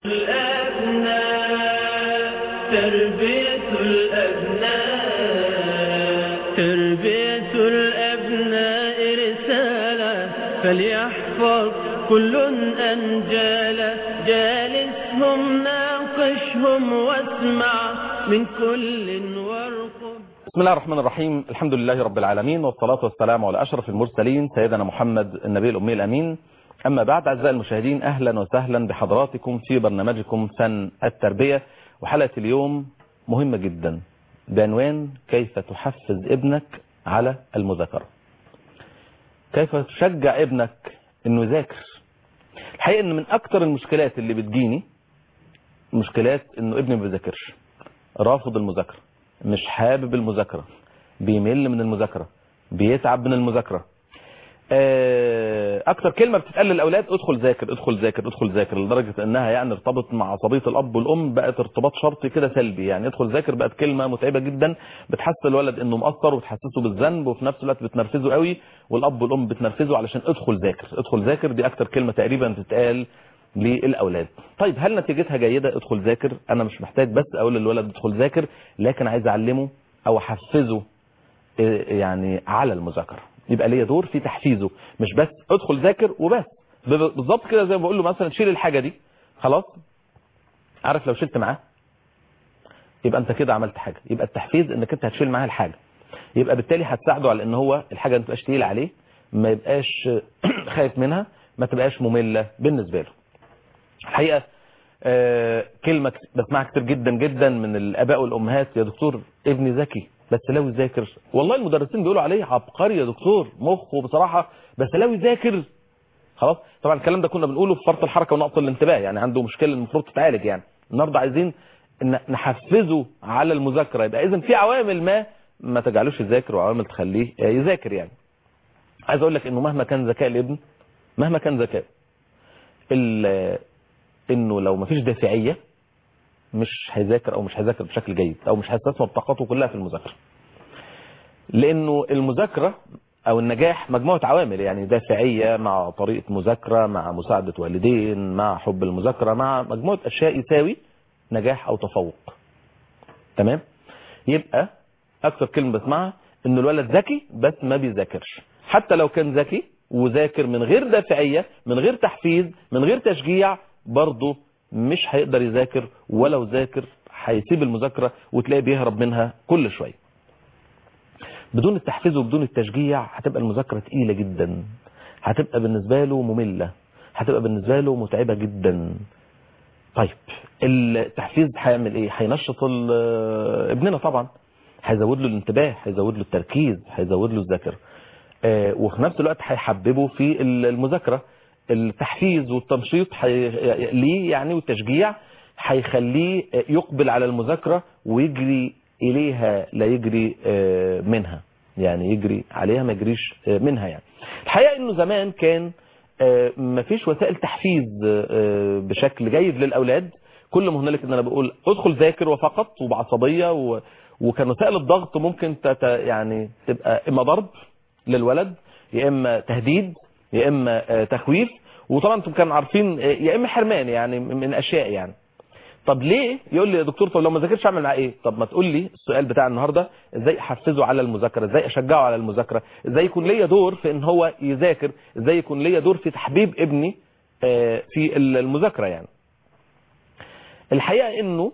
الأبناء تربية الأبناء تربية الأبناء رسالة فليحفظ كل أنجالا جالسهم ناقشهم واسمع من كل وارقب بسم الله الرحمن الرحيم الحمد لله رب العالمين والصلاة والسلام على أشرف المرسلين سيدنا محمد النبي الأمي الأمين أما بعد أعزائي المشاهدين أهلا وسهلا بحضراتكم في برنامجكم فن التربية وحلقة اليوم مهمة جدا بعنوان كيف تحفز ابنك على المذاكرة كيف تشجع ابنك انه يذاكر الحقيقة ان من اكتر المشكلات اللي بتجيني مشكلات انه ابني ما بيذاكرش رافض المذاكرة مش حابب المذاكرة بيمل من المذاكرة بيتعب من المذاكرة اكتر كلمة بتتقال للاولاد ادخل ذاكر ادخل ذاكر ادخل ذاكر لدرجة انها يعني ارتبط مع عصبية الاب والام بقت ارتباط شرطي كده سلبي يعني ادخل ذاكر بقت كلمة متعبة جدا بتحس الولد انه مقصر وتحسسه بالذنب وفي نفس الوقت بتنرفزه قوي والاب والام بتنرفزه علشان ادخل ذاكر ادخل ذاكر دي اكتر كلمة تقريبا بتتقال للاولاد طيب هل نتيجتها جيدة ادخل ذاكر انا مش محتاج بس اقول للولد ادخل ذاكر لكن عايز اعلمه او احفزه يعني على المذاكره يبقى ليا دور في تحفيزه مش بس ادخل ذاكر وبس بالظبط كده زي ما بقول له مثلا شيل الحاجه دي خلاص عارف لو شلت معاه يبقى انت كده عملت حاجه يبقى التحفيز انك انت هتشيل معاه الحاجه يبقى بالتالي هتساعده على ان هو الحاجه ما تبقاش تقيله عليه ما يبقاش خايف منها ما تبقاش ممله بالنسبه له الحقيقه آه كلمه بسمعها كتير جدا جدا من الاباء والامهات يا دكتور ابني ذكي بس لو يذاكر والله المدرسين بيقولوا عليه عبقري يا دكتور مخه بصراحة بس لو يذاكر خلاص طبعا الكلام ده كنا بنقوله في فرط الحركة ونقص الانتباه يعني عنده مشكلة المفروض تتعالج يعني النهارده عايزين نحفزه على المذاكرة يبقى اذا في عوامل ما ما تجعلوش يذاكر وعوامل تخليه يذاكر يعني عايز اقول لك انه مهما كان ذكاء الابن مهما كان ذكاء انه لو ما فيش دافعيه مش هيذاكر او مش هيذاكر بشكل جيد او مش هيستثمر طاقته كلها في المذاكره لانه المذاكره او النجاح مجموعه عوامل يعني دافعيه مع طريقه مذاكره مع مساعده والدين مع حب المذاكره مع مجموعه اشياء يساوي نجاح او تفوق تمام يبقى اكثر كلمه بسمعها ان الولد ذكي بس ما بيذاكرش حتى لو كان ذكي وذاكر من غير دافعيه من غير تحفيز من غير تشجيع برضه مش هيقدر يذاكر ولو ذاكر هيسيب المذاكرة وتلاقيه بيهرب منها كل شوية بدون التحفيز وبدون التشجيع هتبقى المذاكرة تقيلة جدا هتبقى بالنسبة له مملة هتبقى بالنسبة له متعبة جدا طيب التحفيز هيعمل ايه هينشط ابننا طبعا هيزود له الانتباه هيزود له التركيز هيزود له الذاكرة آه وفي نفس الوقت هيحببه في المذاكرة التحفيز والتنشيط حي... ليه يعني والتشجيع هيخليه يقبل على المذاكرة ويجري إليها لا يجري منها يعني يجري عليها ما يجريش منها يعني الحقيقة انه زمان كان ما فيش وسائل تحفيز بشكل جيد للأولاد كل ما هنالك ان انا بقول ادخل ذاكر وفقط وبعصبية و... وكان وسائل الضغط ممكن تت... يعني تبقى اما ضرب للولد يا اما تهديد يا اما تخويف وطبعا انتم كانوا عارفين يا اما حرمان يعني من اشياء يعني طب ليه يقول لي يا دكتور طب لو ما ذاكرش اعمل معاه ايه طب ما تقول لي السؤال بتاع النهارده ازاي احفزه على المذاكره ازاي اشجعه على المذاكره ازاي يكون ليا دور في ان هو يذاكر ازاي يكون ليا دور في تحبيب ابني في المذاكره يعني الحقيقه انه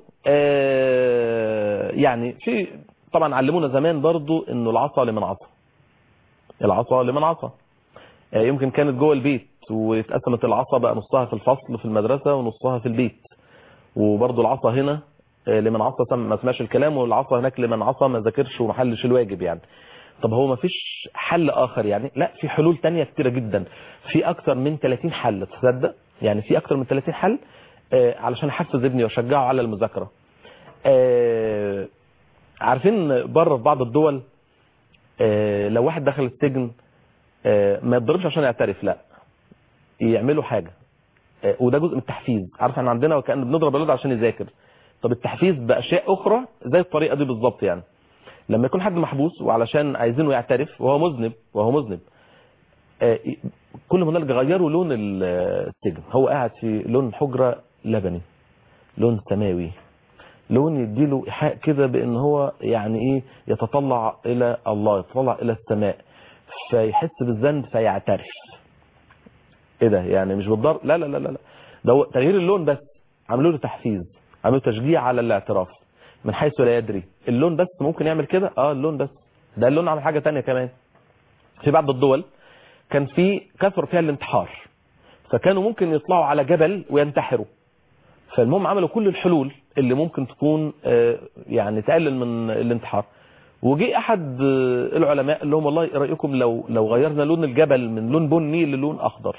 يعني في طبعا علمونا زمان برضو انه العصا لمن عصا العصا لمن عصا يمكن كانت جوه البيت واتقسمت العصا بقى نصها في الفصل في المدرسة ونصها في البيت وبرضو العصا هنا لمن عصا ما سمعش الكلام والعصا هناك لمن عصا ما ذاكرش ومحلش الواجب يعني طب هو ما فيش حل اخر يعني لا في حلول تانية كتيرة جدا في اكتر من 30 حل تصدق يعني في اكتر من 30 حل علشان احفز ابني واشجعه على المذاكرة عارفين بره في بعض الدول لو واحد دخل السجن ما يتضربش عشان يعترف لا يعملوا حاجة وده جزء من التحفيز عارف احنا عندنا وكأن بنضرب الولد عشان يذاكر طب التحفيز بأشياء أخرى زي الطريقة دي بالظبط يعني لما يكون حد محبوس وعلشان عايزينه يعترف وهو مذنب وهو مذنب كل ما هنالك غيروا لون السجن هو قاعد في لون حجرة لبني لون سماوي لون يديله إيحاء كده بأن هو يعني إيه يتطلع إلى الله يتطلع إلى السماء فيحس بالذنب فيعترف إيه ده يعني مش بالضرب لا لا لا لا ده هو تغيير اللون بس عملوا له تحفيز عملوا تشجيع على الاعتراف من حيث لا يدري اللون بس ممكن يعمل كده اه اللون بس ده اللون عمل حاجة تانية كمان في بعض الدول كان في كثر فيها الانتحار فكانوا ممكن يطلعوا على جبل وينتحروا فالمهم عملوا كل الحلول اللي ممكن تكون يعني تقلل من الانتحار وجي احد العلماء قال لهم والله ايه رايكم لو لو غيرنا لون الجبل من لون بني للون اخضر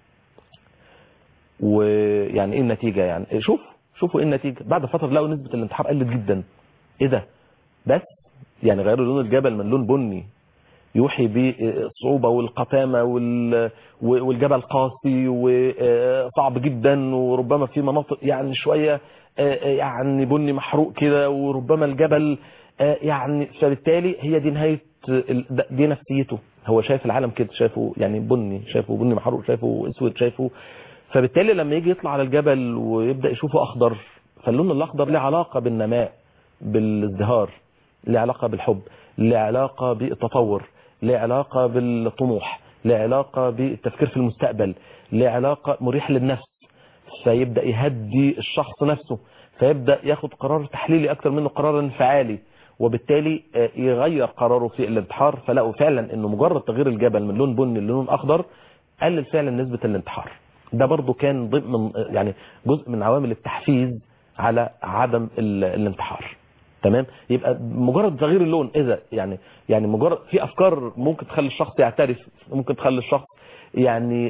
ويعني ايه النتيجه يعني شوف شوفوا ايه النتيجه بعد فتره لقوا نسبه الانتحار قلت جدا ايه ده بس يعني غيروا لون الجبل من لون بني يوحي بالصعوبة والقتامة والجبل قاسي وصعب جدا وربما في مناطق يعني شوية يعني بني محروق كده وربما الجبل يعني فبالتالي هي دي نهاية دي نفسيته هو شايف العالم كده شايفه يعني بني شايفه بني محروق شايفه اسود شايفه فبالتالي لما يجي يطلع على الجبل ويبدأ يشوفه اخضر فاللون الاخضر له علاقة بالنماء بالازدهار له علاقة بالحب له علاقة بالتطور له علاقة بالطموح له علاقة بالتفكير في المستقبل له علاقة مريح للنفس فيبدأ يهدي الشخص نفسه فيبدأ ياخد قرار تحليلي أكتر منه قرار انفعالي وبالتالي يغير قراره في الانتحار فلقوا فعلا انه مجرد تغيير الجبل من لون بني للون اخضر قلل فعلا نسبة الانتحار ده برضو كان ضمن يعني جزء من عوامل التحفيز على عدم الانتحار تمام يبقى مجرد تغيير اللون اذا يعني يعني مجرد في افكار ممكن تخلي الشخص يعترف ممكن تخلي الشخص يعني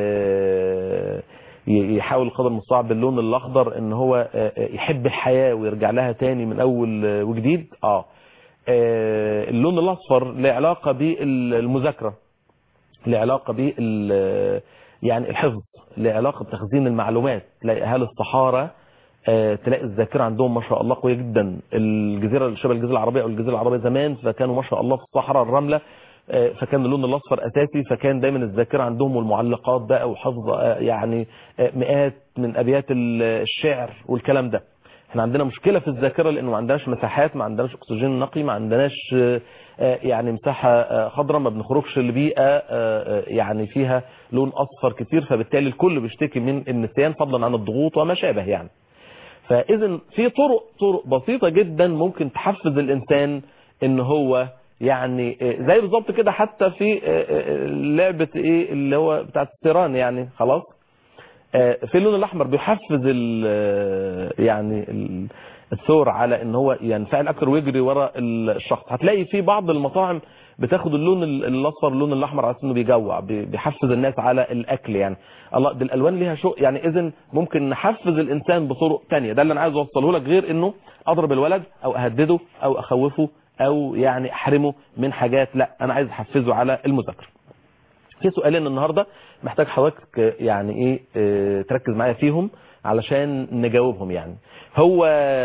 آه يحاول قدر المستطاع باللون الاخضر ان هو يحب الحياة ويرجع لها تاني من اول وجديد اه اللون الاصفر له علاقة بالمذاكرة له علاقة بال يعني الحفظ له علاقة بتخزين المعلومات تلاقي اهالي الصحارى تلاقي الذاكرة عندهم ما شاء الله قوية جدا الجزيرة شبه الجزيرة العربية او الجزيرة العربية زمان فكانوا ما شاء الله في الصحراء الرملة فكان اللون الاصفر اساسي فكان دايما الذاكره عندهم والمعلقات بقى وحفظ يعني مئات من ابيات الشعر والكلام ده احنا عندنا مشكله في الذاكره لانه ما عندناش مساحات ما عندناش اكسجين نقي ما عندناش يعني مساحه خضراء ما بنخرجش لبيئه يعني فيها لون اصفر كتير فبالتالي الكل بيشتكي من النسيان فضلا عن الضغوط وما شابه يعني فاذا في طرق طرق بسيطه جدا ممكن تحفز الانسان ان هو يعني زي بالظبط كده حتى في لعبة ايه اللي هو بتاعت التيران يعني خلاص في اللون الاحمر بيحفز يعني الثور على ان هو ينفعل اكتر ويجري ورا الشخص هتلاقي في بعض المطاعم بتاخد اللون الاصفر اللون الاحمر على انه بيجوع بيحفز الناس على الاكل يعني الله دي الالوان ليها شو يعني اذا ممكن نحفز الانسان بطرق تانية ده اللي انا عايز اوصله لك غير انه اضرب الولد او اهدده او اخوفه او يعني احرمه من حاجات لا انا عايز احفزه على المذاكره في سؤالين النهارده محتاج حضرتك يعني ايه اه تركز معايا فيهم علشان نجاوبهم يعني هو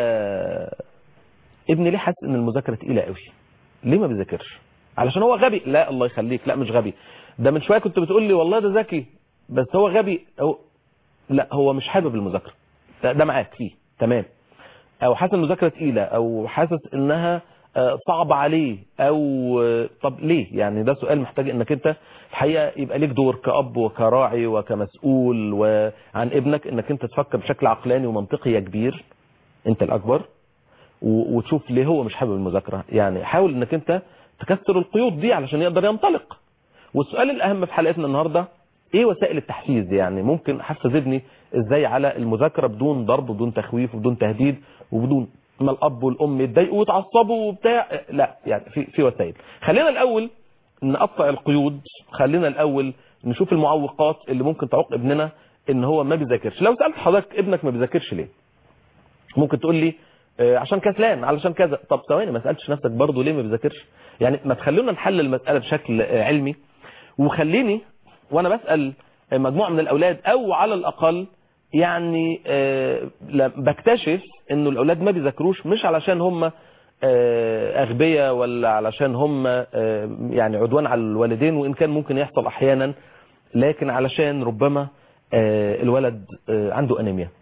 ابني ليه حاسس ان المذاكره تقيله قوي ليه ما بيذاكرش علشان هو غبي لا الله يخليك لا مش غبي ده من شويه كنت بتقول لي والله ده ذكي بس هو غبي أو لا هو مش حابب المذاكره ده, ده معاك فيه تمام او حاسس المذاكره تقيله او حاسس انها صعب عليه او طب ليه يعني ده سؤال محتاج انك انت الحقيقه يبقى ليك دور كاب وكراعي وكمسؤول وعن ابنك انك انت تفكر بشكل عقلاني ومنطقي يا كبير انت الاكبر وتشوف ليه هو مش حابب المذاكره يعني حاول انك انت تكسر القيود دي علشان يقدر ينطلق والسؤال الاهم في حلقتنا النهارده ايه وسائل التحفيز يعني ممكن احفز ابني ازاي على المذاكره بدون ضرب وبدون تخويف وبدون تهديد وبدون ما الاب والام يتضايقوا ويتعصبوا وبتاع لا يعني في في وسائل خلينا الاول نقطع القيود خلينا الاول نشوف المعوقات اللي ممكن تعوق ابننا ان هو ما بيذاكرش لو سالت حضرتك ابنك ما بيذاكرش ليه ممكن تقول لي عشان كسلان علشان كذا طب ثواني ما سالتش نفسك برضه ليه ما بيذاكرش يعني ما تخلونا نحلل المساله بشكل علمي وخليني وانا بسال مجموعه من الاولاد او على الاقل يعني بكتشف انه الاولاد ما بيذاكروش مش علشان هم اغبياء ولا علشان هم يعني عدوان على الوالدين وان كان ممكن يحصل احيانا لكن علشان ربما الولد عنده انيميا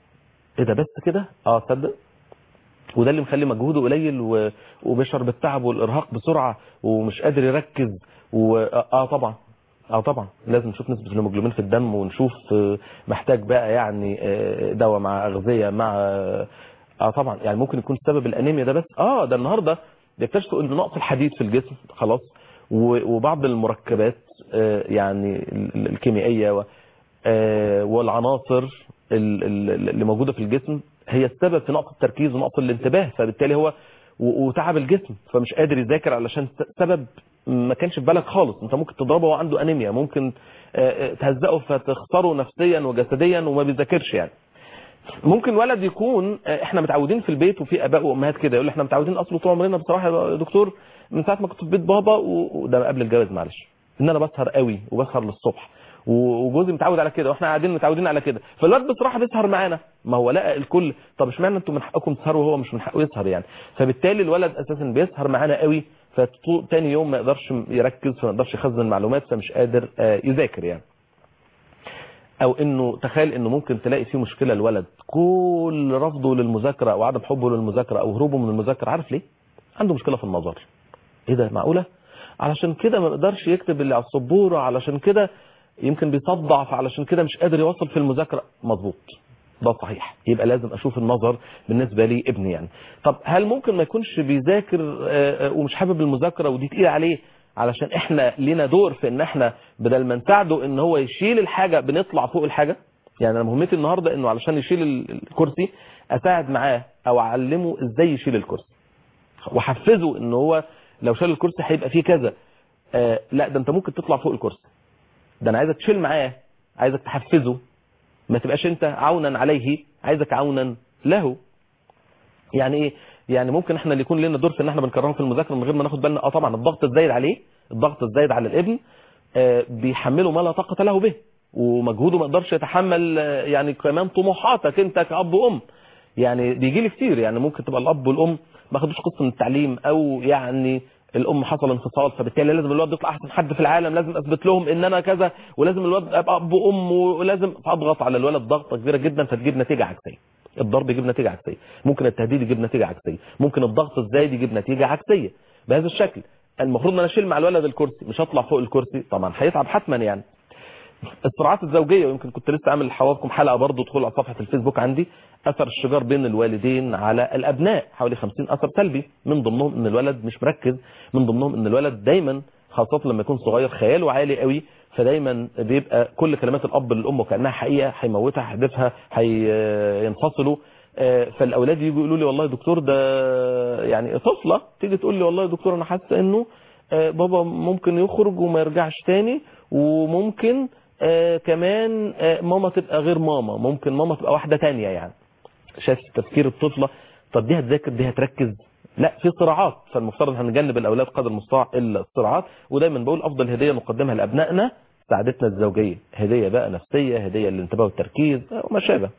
ايه ده بس كده اه تصدق وده اللي مخلي مجهوده قليل و... وبيشعر بالتعب والارهاق بسرعه ومش قادر يركز و... اه طبعا اه طبعا لازم نشوف نسبه الهيموجلوبين في الدم ونشوف آه، محتاج بقى يعني آه، دواء مع اغذيه مع اه طبعا يعني ممكن يكون سبب الانيميا ده بس اه ده النهارده بيكتشفوا ان نقص الحديد في الجسم خلاص و- وبعض المركبات آه، يعني ال- ال- الكيميائيه و- آه، والعناصر ال- ال- اللي موجوده في الجسم هي السبب في نقص التركيز ونقص الانتباه فبالتالي هو و- وتعب الجسم فمش قادر يذاكر علشان س- سبب ما كانش في بالك خالص انت ممكن تضربه وهو عنده انيميا ممكن آه، آه، تهزقه فتخسره نفسيا وجسديا وما بيذاكرش يعني ممكن ولد يكون آه، احنا متعودين في البيت وفي اباء وامهات كده يقول احنا متعودين اصله طول عمرنا بصراحه يا دكتور من ساعه ما كنت في بيت بابا و- وده قبل الجواز معلش ان انا بسهر قوي وبسهر للصبح و- وجوزي متعود على كده واحنا قاعدين متعودين على كده فالواد بصراحه بيسهر معانا ما هو لقى الكل طب اشمعنى انتوا من حقكم تسهروا وهو مش من حقه يسهر يعني فبالتالي الولد اساسا بيسهر معانا قوي فتاني يوم ما يقدرش يركز فما يقدرش يخزن معلومات فمش قادر آه، يذاكر يعني او انه تخيل انه ممكن تلاقي فيه مشكله الولد كل رفضه للمذاكره او عدم حبه للمذاكره او هروبه من المذاكره عارف ليه عنده مشكله في النظر ايه ده معقوله علشان كده ما يقدرش يكتب اللي على السبوره علشان كده يمكن بيصدع فعلشان كده مش قادر يوصل في المذاكره مظبوط ده صحيح يبقى لازم اشوف النظر بالنسبه لي ابني يعني طب هل ممكن ما يكونش بيذاكر آه، آه، ومش حابب المذاكره ودي تقيله عليه علشان احنا لينا دور في ان احنا بدل ما نساعده ان هو يشيل الحاجه بنطلع فوق الحاجه يعني انا مهمتي النهارده انه علشان يشيل ال- الكرسي اساعد معاه او اعلمه ازاي يشيل الكرسي وحفزه ان هو لو شال الكرسي هيبقى فيه كذا آه لا ده انت ممكن تطلع فوق الكرسي ده انا عايزك تشيل معاه عايزك تحفزه ما تبقاش انت عونا عليه عايزك عونا له يعني ايه يعني ممكن احنا اللي يكون لنا دور في ان احنا بنكرهه في المذاكره من غير ما ناخد بالنا اه طبعا الضغط الزايد عليه الضغط الزايد على الابن آه بيحمله ما لا طاقه له به ومجهوده ما يقدرش يتحمل آه، يعني كمان طموحاتك انت كاب وام يعني بيجي لي كتير يعني ممكن تبقى الاب والام ما خدوش قسط من التعليم او يعني الام حصل انفصال فبالتالي لازم الواد يطلع احسن حد في العالم لازم اثبت لهم ان انا كذا ولازم الواد ابقى اب وام ولازم اضغط على الولد ضغطه كبيره جدا فتجيب نتيجه عكسيه الضرب يجيب نتيجه عكسيه ممكن التهديد يجيب نتيجه عكسيه ممكن الضغط الزايد يجيب نتيجه عكسيه بهذا الشكل المفروض ان انا اشيل مع الولد الكرسي مش هطلع فوق الكرسي طبعا هيتعب حتما يعني الصراعات الزوجيه ويمكن كنت لسه عامل لحضراتكم حلقه برضه ادخلوا على صفحه الفيسبوك عندي اثر الشجار بين الوالدين على الابناء حوالي 50 اثر سلبي من ضمنهم ان الولد مش مركز من ضمنهم ان الولد دايما خاصه لما يكون صغير خياله عالي قوي فدايما بيبقى كل كلمات الاب للام وكانها حقيقه هيموتها هيحدفها هينفصلوا آه، فالاولاد يجوا يقولوا لي والله يا دكتور ده يعني طفله تيجي تقول لي والله يا دكتور انا حاسه انه آه، بابا ممكن يخرج وما يرجعش تاني وممكن آه، كمان آه، ماما تبقى غير ماما ممكن ماما تبقى واحده تانية يعني شايف تفكير الطفله طب دي هتذاكر دي هتركز لا في صراعات فالمفترض هنجنب الاولاد قدر المستطاع الا الصراعات ودايما بقول افضل هديه نقدمها لابنائنا سعادتنا الزوجيه هديه بقى نفسيه هديه للانتباه والتركيز وما شابه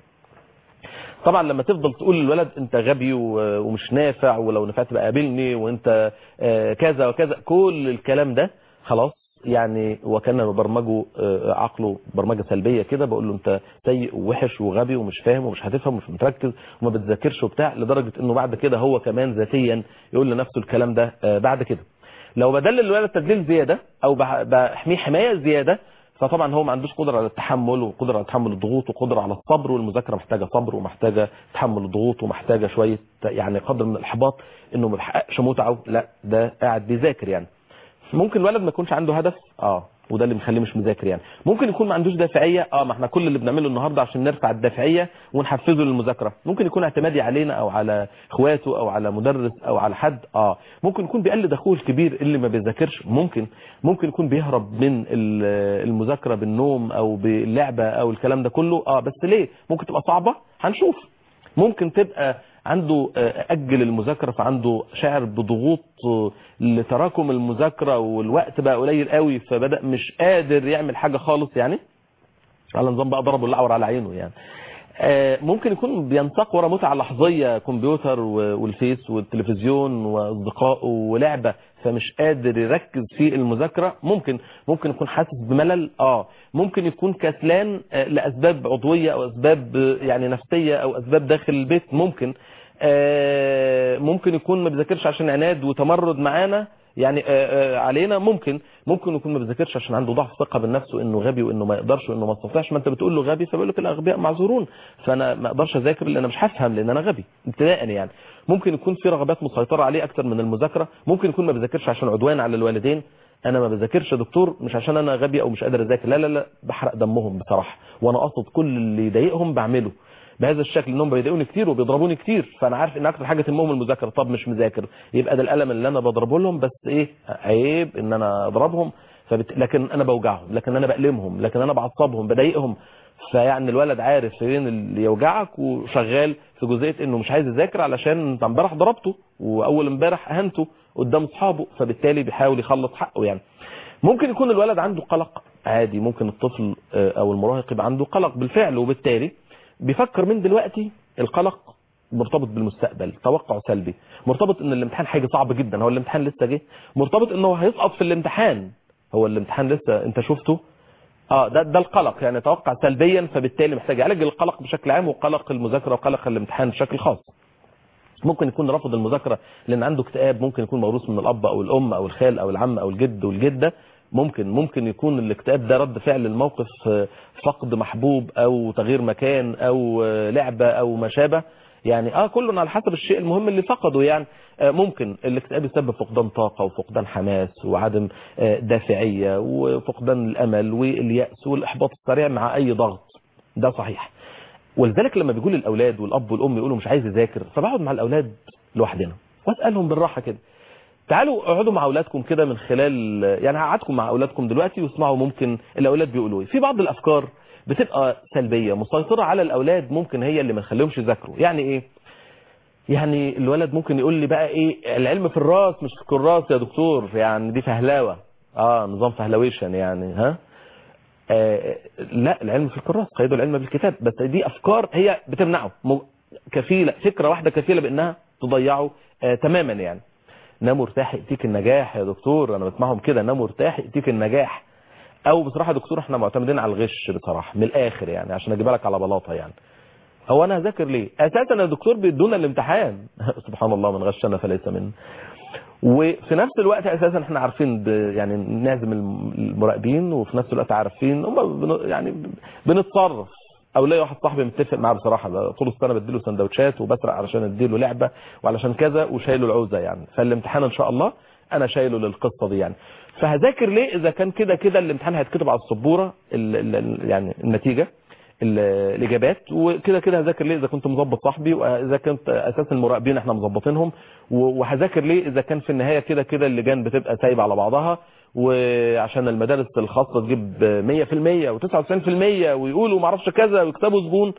طبعا لما تفضل تقول للولد انت غبي و- ومش نافع ولو نفعت بقى قابلني وانت آه، كذا وكذا كل الكلام ده خلاص يعني وكان برمجه آه، عقله برمجه سلبيه كده بقول له انت سيء ووحش وغبي ومش فاهم ومش هتفهم ومش متركز وما بتذاكرش وبتاع لدرجه انه بعد كده هو كمان ذاتيا يقول لنفسه الكلام ده آه، بعد كده لو بدل الولد تدليل زياده او بح- بحميه حمايه زياده فطبعا هو ما عندوش قدره على التحمل وقدره على تحمل الضغوط وقدره على الصبر والمذاكره محتاجه صبر ومحتاجه تحمل الضغوط ومحتاجه شويه يعني قدر من الاحباط انه ما بيحققش متعه لا ده قاعد بيذاكر يعني ممكن الولد ما يكونش عنده هدف اه وده اللي مخليه مش مذاكر يعني ممكن يكون ما عندوش دافعيه اه ما احنا كل اللي بنعمله النهارده عشان نرفع الدافعيه ونحفزه للمذاكره ممكن يكون اعتمادي علينا او على اخواته او على مدرس او على حد اه ممكن يكون بيقلد اخوه الكبير اللي ما بيذاكرش ممكن ممكن يكون بيهرب من ال- المذاكره بالنوم او باللعبه او الكلام ده كله اه بس ليه ممكن تبقى صعبه هنشوف ممكن تبقى عنده آه، أجل المذاكرة فعنده شعر بضغوط آه، لتراكم المذاكرة والوقت بقى قليل قوي فبدأ مش قادر يعمل حاجة خالص يعني على نظام بقى ضربه الأعور على عينه يعني آه، ممكن يكون بينساق ورا متعة لحظية كمبيوتر و- والفيس والتلفزيون واصدقائه ولعبة فمش قادر يركز في المذاكرة ممكن ممكن يكون حاسس بملل اه ممكن يكون كسلان آه، لاسباب عضوية او اسباب آه، يعني نفسية او اسباب داخل البيت ممكن آه، ممكن يكون ما بيذاكرش عشان عناد وتمرد معانا يعني آه، آه، علينا ممكن ممكن يكون ما بيذاكرش عشان عنده ضعف ثقه بالنفس وانه غبي وانه ما يقدرش وانه ما يستطيعش ما انت بتقول له غبي فبيقول لك الاغبياء معذورون فانا ما اقدرش اذاكر لان انا مش هفهم لان انا غبي ابتداء يعني ممكن يكون في رغبات مسيطره عليه اكتر من المذاكره ممكن يكون ما بيذاكرش عشان عدوان على الوالدين انا ما بذاكرش يا دكتور مش عشان انا غبي او مش قادر اذاكر لا لا لا بحرق دمهم بصراحه وانا قصد كل اللي يضايقهم بعمله بهذا الشكل انهم بيضايقوني كتير وبيضربوني كتير فانا عارف ان اكتر حاجه تهمهم المذاكره طب مش مذاكر يبقى ده الالم اللي انا بضربه لهم بس ايه عيب ان انا اضربهم فبت... لكن انا بوجعهم لكن انا بألمهم لكن انا بعصبهم بضايقهم فيعني الولد عارف فين اللي يوجعك وشغال في جزئيه انه مش عايز يذاكر علشان انت امبارح ضربته واول امبارح اهنته قدام اصحابه فبالتالي بيحاول يخلص حقه يعني ممكن يكون الولد عنده قلق عادي ممكن الطفل آه، او المراهق يبقى عنده قلق بالفعل وبالتالي بيفكر من دلوقتي القلق مرتبط بالمستقبل توقع سلبي مرتبط ان الامتحان حاجه صعب جدا هو الامتحان لسه جه مرتبط انه هيسقط في الامتحان هو الامتحان لسه انت شفته اه ده ده القلق يعني توقع سلبيا فبالتالي محتاج يعالج القلق بشكل عام وقلق المذاكره وقلق الامتحان بشكل خاص ممكن يكون رافض المذاكره لان عنده اكتئاب ممكن يكون موروث من الاب او الام او الخال او العم او الجد والجده ممكن ممكن يكون الاكتئاب ده رد فعل الموقف فقد محبوب او تغيير مكان او لعبه او ما شابه يعني اه كله على حسب الشيء المهم اللي فقده يعني آه ممكن الاكتئاب يسبب فقدان طاقه وفقدان حماس وعدم آه دافعيه وفقدان الامل والياس والاحباط السريع مع اي ضغط ده صحيح ولذلك لما بيقول الاولاد والاب والام يقولوا مش عايز يذاكر فبقعد مع الاولاد لوحدنا واسالهم بالراحه كده تعالوا اقعدوا مع اولادكم كده من خلال يعني هقعدكم مع اولادكم دلوقتي واسمعوا ممكن الاولاد بيقولوا ايه في بعض الافكار بتبقى سلبيه مسيطره على الاولاد ممكن هي اللي ما تخليهمش يذاكروا يعني ايه يعني الولد ممكن يقول لي بقى ايه العلم في الراس مش في الكراس يا دكتور يعني دي فهلاوه اه نظام فهلويشن يعني ها آه لا العلم في الكراس قيدوا العلم بالكتاب بس دي افكار هي بتمنعه كفيله فكره واحده كفيله بانها تضيعه آه تماما يعني نام مرتاح يأتيك النجاح يا دكتور انا بسمعهم كده نام مرتاح يأتيك النجاح او بصراحه يا دكتور احنا معتمدين على الغش بصراحه من الاخر يعني عشان اجيبها لك على بلاطه يعني هو انا هذاكر ليه اساسا يا دكتور بيدونا الامتحان سبحان الله من غشنا فليس من وفي نفس الوقت اساسا احنا عارفين يعني نعزم المراقبين وفي نفس الوقت عارفين هم يعني بنتصرف او ليا واحد صاحبي متفق معاه بصراحه طول السنه بديله سندوتشات وبسرق علشان اديله لعبه وعلشان كذا وشايله العوزه يعني فالامتحان ان شاء الله انا شايله للقصه دي يعني فهذاكر ليه اذا كان كده كده الامتحان هيتكتب على السبوره ال ال يعني النتيجه الاجابات وكده كده هذاكر ليه اذا كنت مظبط صاحبي واذا كنت اساس المراقبين احنا مظبطينهم وهذاكر ليه اذا كان في النهايه كده كده اللجان بتبقى سايبه على بعضها وعشان المدارس الخاصه تجيب 100% و99% ويقولوا ما اعرفش كذا ويكتبوا زبون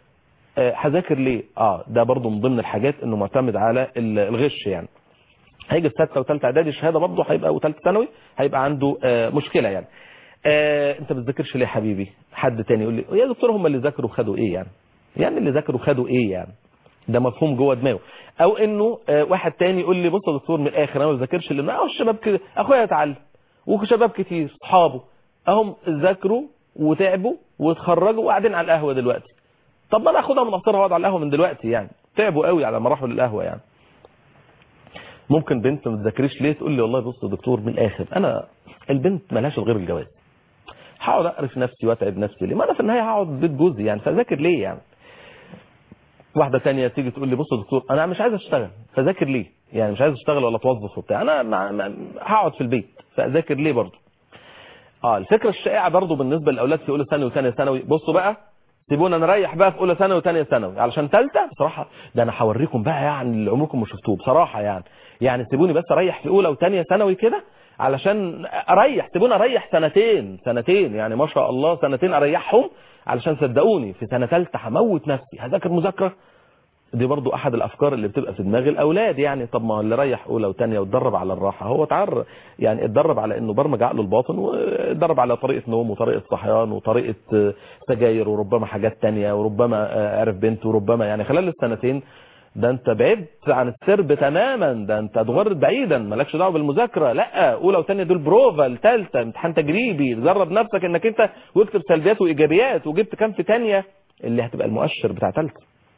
هذاكر ليه اه ده برضو من ضمن الحاجات انه معتمد على الغش يعني هيجي في ثالثه وثالثه اعدادي شهاده برضه هيبقى وثالثه ثانوي هيبقى عنده آه مشكله يعني آه انت ما بتذاكرش ليه يا حبيبي حد تاني يقول لي يا دكتور هم اللي ذاكروا خدوا ايه يعني يعني اللي ذاكروا خدوا ايه يعني ده مفهوم جوه دماغه او انه آه واحد تاني يقول لي بص يا دكتور من الاخر انا ما بذاكرش لان اه الشباب كده اخويا اتعلم وشباب كتير اصحابه اهم ذاكروا وتعبوا واتخرجوا وقاعدين على القهوه دلوقتي طب ما انا اخدها من قصرها واقعد على القهوه من دلوقتي يعني تعبوا قوي على ما راحوا للقهوه يعني ممكن بنت ما تذاكريش ليه تقول لي والله بص يا دكتور من الاخر انا البنت ملهاش غير الجواز هقعد اقرف نفسي واتعب نفسي ليه ما انا في النهايه هقعد بيت جوزي يعني فذاكر ليه يعني واحده تانية تيجي تقول لي بص يا دكتور انا مش عايز اشتغل فذاكر ليه يعني مش عايز اشتغل ولا اتوظف وبتاع انا هقعد في البيت فاذاكر ليه برضه اه الفكره الشائعه برضه بالنسبه للاولاد في اولى ثانوي وثانيه ثانوي بصوا بقى سيبونا نريح بقى في اولى ثانوي وثانيه ثانوي علشان ثالثه بصراحه ده انا هوريكم بقى يعني اللي عمركم ما شفتوه بصراحه يعني يعني سيبوني بس اريح في اولى وثانيه ثانوي كده علشان اريح سيبوني اريح سنتين سنتين يعني ما شاء الله سنتين اريحهم علشان صدقوني في سنه ثالثه هموت نفسي هذاكر مذاكره دي برضو احد الافكار اللي بتبقى في دماغ الاولاد يعني طب ما هو اللي ريح اولى وثانيه واتدرب على الراحه هو اتعر يعني اتدرب على انه برمج عقله الباطن واتدرب على طريقه نوم وطريقه صحيان وطريقه آه، سجاير وربما حاجات تانية وربما آه، عرف بنت وربما يعني خلال السنتين ده انت بعدت عن السرب تماما ده انت اتغرد بعيدا مالكش دعوه بالمذاكره لا اولى وثانيه دول بروفا الثالثه امتحان تجريبي جرب نفسك انك انت واكتب سلبيات وايجابيات وجبت كام في ثانيه اللي هتبقى المؤشر بتاع ثالثه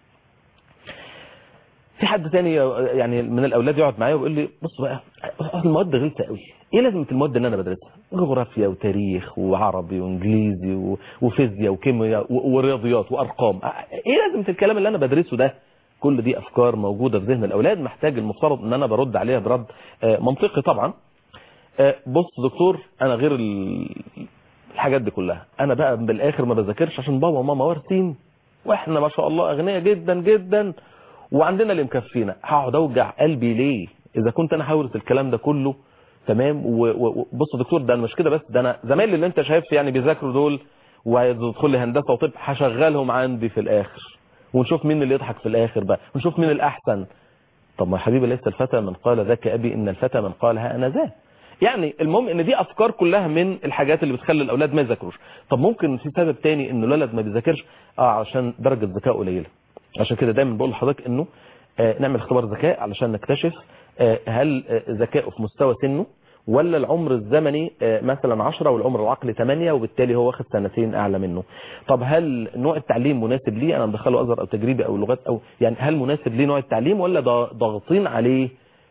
في حد تاني يعني من الاولاد يقعد معايا ويقول لي بص بقى أصل المواد غلسه قوي ايه لازمه المواد اللي انا بدرسها جغرافيا وتاريخ وعربي وانجليزي و- وفيزياء وكيمياء و- ورياضيات وارقام ايه لازمه الكلام اللي انا بدرسه ده كل دي افكار موجوده في ذهن الاولاد محتاج المفترض ان انا برد عليها برد آه، منطقي طبعا آه، بص دكتور انا غير ال- الحاجات دي كلها انا بقى بالاخر ما بذاكرش عشان بابا وماما وارثين واحنا ما شاء الله اغنياء جدا جدا وعندنا اللي مكفينا هقعد اوجع قلبي ليه اذا كنت انا هورث الكلام ده كله تمام و- و- وبص يا دكتور ده انا مش كده بس ده انا زمايلي اللي انت شايف يعني بيذاكروا دول وهيدخل لي هندسه وطب هشغلهم عندي في الاخر ونشوف مين اللي يضحك في الاخر بقى ونشوف مين الاحسن طب ما يا حبيبي ليس الفتى من قال ذاك ابي ان الفتى من قال ها انا ذا يعني المهم ان دي افكار كلها من الحاجات اللي بتخلي الاولاد ما يذاكروش طب ممكن في سبب تاني ان الولد ما بيذاكرش اه عشان درجه ذكاء قليله عشان كده دايما بقول لحضرتك انه آه نعمل اختبار ذكاء علشان نكتشف آه هل آه ذكائه في مستوى سنه ولا العمر الزمني آه، مثلا 10 والعمر العقلي 8 وبالتالي هو واخد سنتين اعلى منه طب هل نوع التعليم مناسب ليه انا مدخله ازهر او تجريبي او لغات او يعني هل مناسب ليه نوع التعليم ولا ضا- ضاغطين عليه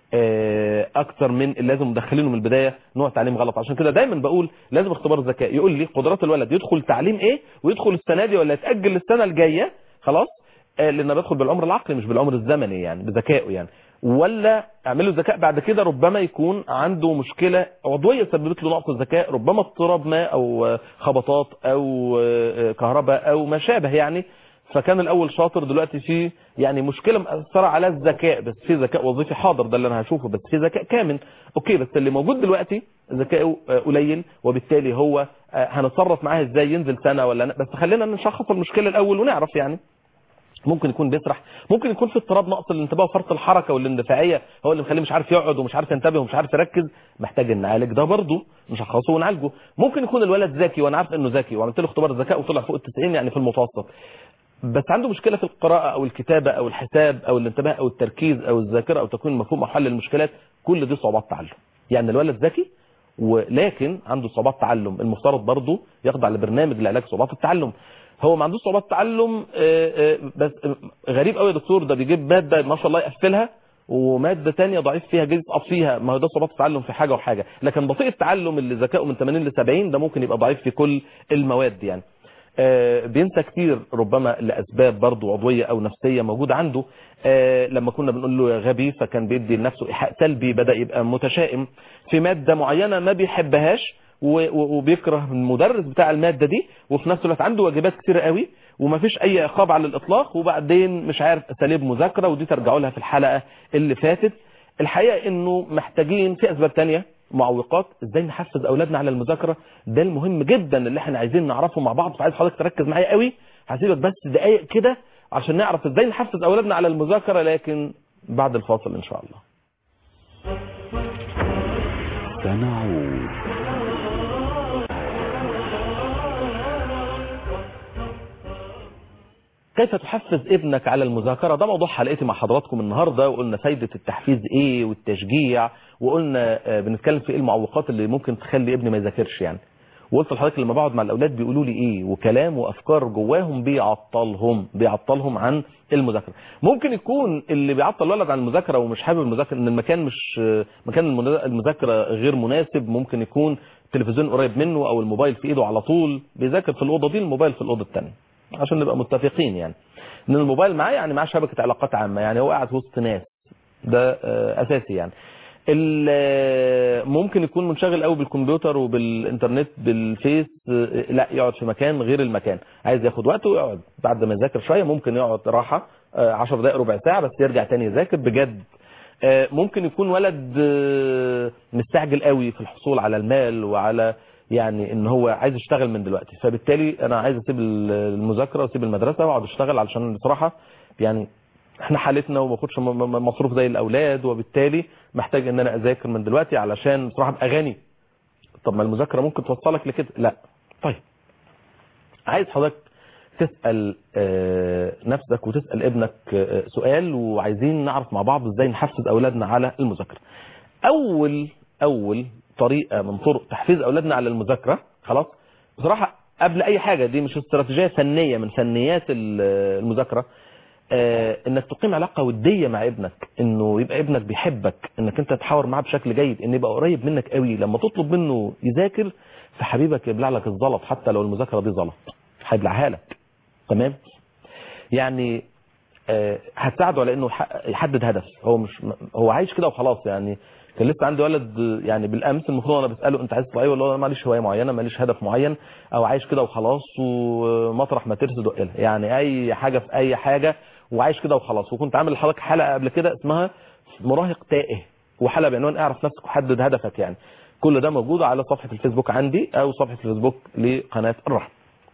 آه، اكتر من اللي لازم مدخلينه من البدايه نوع تعليم غلط عشان كده دايما بقول لازم اختبار ذكاء يقول لي قدرات الولد يدخل تعليم ايه ويدخل السنه دي ولا يتاجل للسنه الجايه خلاص آه، لان بدخل بالعمر العقلي مش بالعمر الزمني يعني بذكائه يعني ولا اعمل له ذكاء بعد كده ربما يكون عنده مشكله عضويه سببت له نقص الذكاء ربما اضطراب ما او آه، خبطات او آه، آه، كهرباء او ما شابه يعني فكان الاول شاطر دلوقتي في يعني مشكله مأثره على الذكاء بس في ذكاء وظيفي حاضر ده اللي انا هشوفه بس في ذكاء كامل اوكي بس اللي موجود دلوقتي ذكائه آه، قليل وبالتالي هو آه، هنتصرف معاه ازاي ينزل سنه ولا لا بس خلينا نشخص المشكله الاول ونعرف يعني ممكن يكون بيسرح ممكن يكون في اضطراب نقص الانتباه وفرط الحركه والاندفاعيه هو اللي مخليه مش عارف يقعد ومش عارف ينتبه ومش عارف يركز محتاج ان نعالج ده برضه نشخصه ونعالجه ممكن يكون الولد ذكي وانا عارف انه ذكي وعملت له اختبار ذكاء وطلع فوق ال 90 يعني في المتوسط بس عنده مشكله في القراءه او الكتابه او الحساب او الانتباه او التركيز او الذاكره او تكوين مفهوم او حل المشكلات كل دي صعوبات تعلم يعني الولد ذكي ولكن عنده صعوبات تعلم المفترض برضه يخضع لبرنامج لعلاج صعوبات التعلم هو ما عندوش صعوبات تعلم آه، آه، بس آه، غريب قوي يا دكتور ده بيجيب ماده ما شاء الله يقفلها وماده تانية ضعيف فيها جاي يسقط فيها ما هو ده صعوبات التعلم في حاجه وحاجه لكن بطيء التعلم اللي ذكائه من 80 ل 70 ده ممكن يبقى ضعيف في كل المواد يعني آه، بينسى كتير ربما لاسباب برضه عضويه او نفسيه موجوده عنده آه، لما كنا بنقول له يا غبي فكان بيدي لنفسه ايحاء سلبي بدا يبقى متشائم في ماده معينه ما بيحبهاش و- و- وبيكره المدرس بتاع الماده دي وفي نفس الوقت عنده واجبات كتيره قوي ومفيش اي عقاب على الاطلاق وبعدين مش عارف اساليب مذاكره ودي ترجعوا لها في الحلقه اللي فاتت الحقيقه انه محتاجين في اسباب تانية معوقات ازاي نحفز اولادنا على المذاكره ده المهم جدا اللي احنا عايزين نعرفه مع بعض فعايز حضرتك تركز معايا قوي هسيبك بس دقايق كده عشان نعرف ازاي نحفز اولادنا على المذاكره لكن بعد الفاصل ان شاء الله سنعود كيف تحفز ابنك على المذاكرة ده موضوع حلقتي مع حضراتكم النهاردة وقلنا فايدة التحفيز ايه والتشجيع وقلنا آه، بنتكلم في ايه المعوقات اللي ممكن تخلي ابني ما يذاكرش يعني وقلت لحضرتك لما بقعد مع الاولاد بيقولوا لي ايه وكلام وافكار جواهم بيعطلهم بيعطلهم عن المذاكره ممكن يكون اللي بيعطل الولد عن المذاكره ومش حابب المذاكره ان المكان مش آه، مكان المنا- المذاكره غير مناسب ممكن يكون التلفزيون قريب منه او الموبايل في ايده على طول بيذاكر في الاوضه دي الموبايل في الاوضه الثانيه عشان نبقى متفقين يعني ان الموبايل معاه يعني معاه شبكه علاقات عامه يعني هو قاعد وسط ناس ده آه، اساسي يعني ال- آه، ممكن يكون منشغل قوي بالكمبيوتر وبالانترنت بالفيس آه، لا يقعد في مكان غير المكان عايز ياخد وقته ويقعد بعد ما يذاكر شويه ممكن يقعد راحه 10 دقائق ربع ساعه بس يرجع تاني يذاكر بجد آه، ممكن يكون ولد آه، مستعجل قوي في الحصول على المال وعلى يعني ان هو عايز يشتغل من دلوقتي فبالتالي انا عايز اسيب المذاكره واسيب المدرسه واقعد اشتغل علشان بصراحه يعني احنا حالتنا وما باخدش م- م- مصروف زي الاولاد وبالتالي محتاج ان انا اذاكر من دلوقتي علشان بصراحه ابقى غني طب ما المذاكره ممكن توصلك لكده لا طيب عايز حضرتك تسال آه، نفسك وتسال ابنك آه، سؤال وعايزين نعرف مع بعض ازاي نحفز اولادنا على المذاكره اول اول طريقه من طرق تحفيز اولادنا على المذاكره خلاص بصراحه قبل اي حاجه دي مش استراتيجيه فنيه من فنيات ال- المذاكره آه، انك تقيم علاقه وديه مع ابنك انه يبقى ابنك بيحبك انك انت تحاور معاه بشكل جيد ان يبقى قريب منك قوي لما تطلب منه يذاكر فحبيبك يبلع لك الزلط حتى لو المذاكره دي زلط هيبلعها لك تمام يعني آه، هتساعده على انه يحقق- يحدد هدف هو مش هو عايش كده وخلاص يعني كان لسه عندي ولد آه، يعني بالامس المفروض انا بساله انت عايز تطلع ايه ولا انا ماليش هوايه معينه ماليش هدف معين او عايش كده وخلاص ومطرح ما ترسي دقلها يعني اي حاجه في اي حاجه وعايش كده وخلاص وكنت عامل لحضرتك حلقه قبل كده اسمها مراهق تائه وحلقه بعنوان اعرف نفسك وحدد هدفك يعني كل ده موجود على صفحه الفيسبوك عندي او صفحه الفيسبوك لقناه الرحمه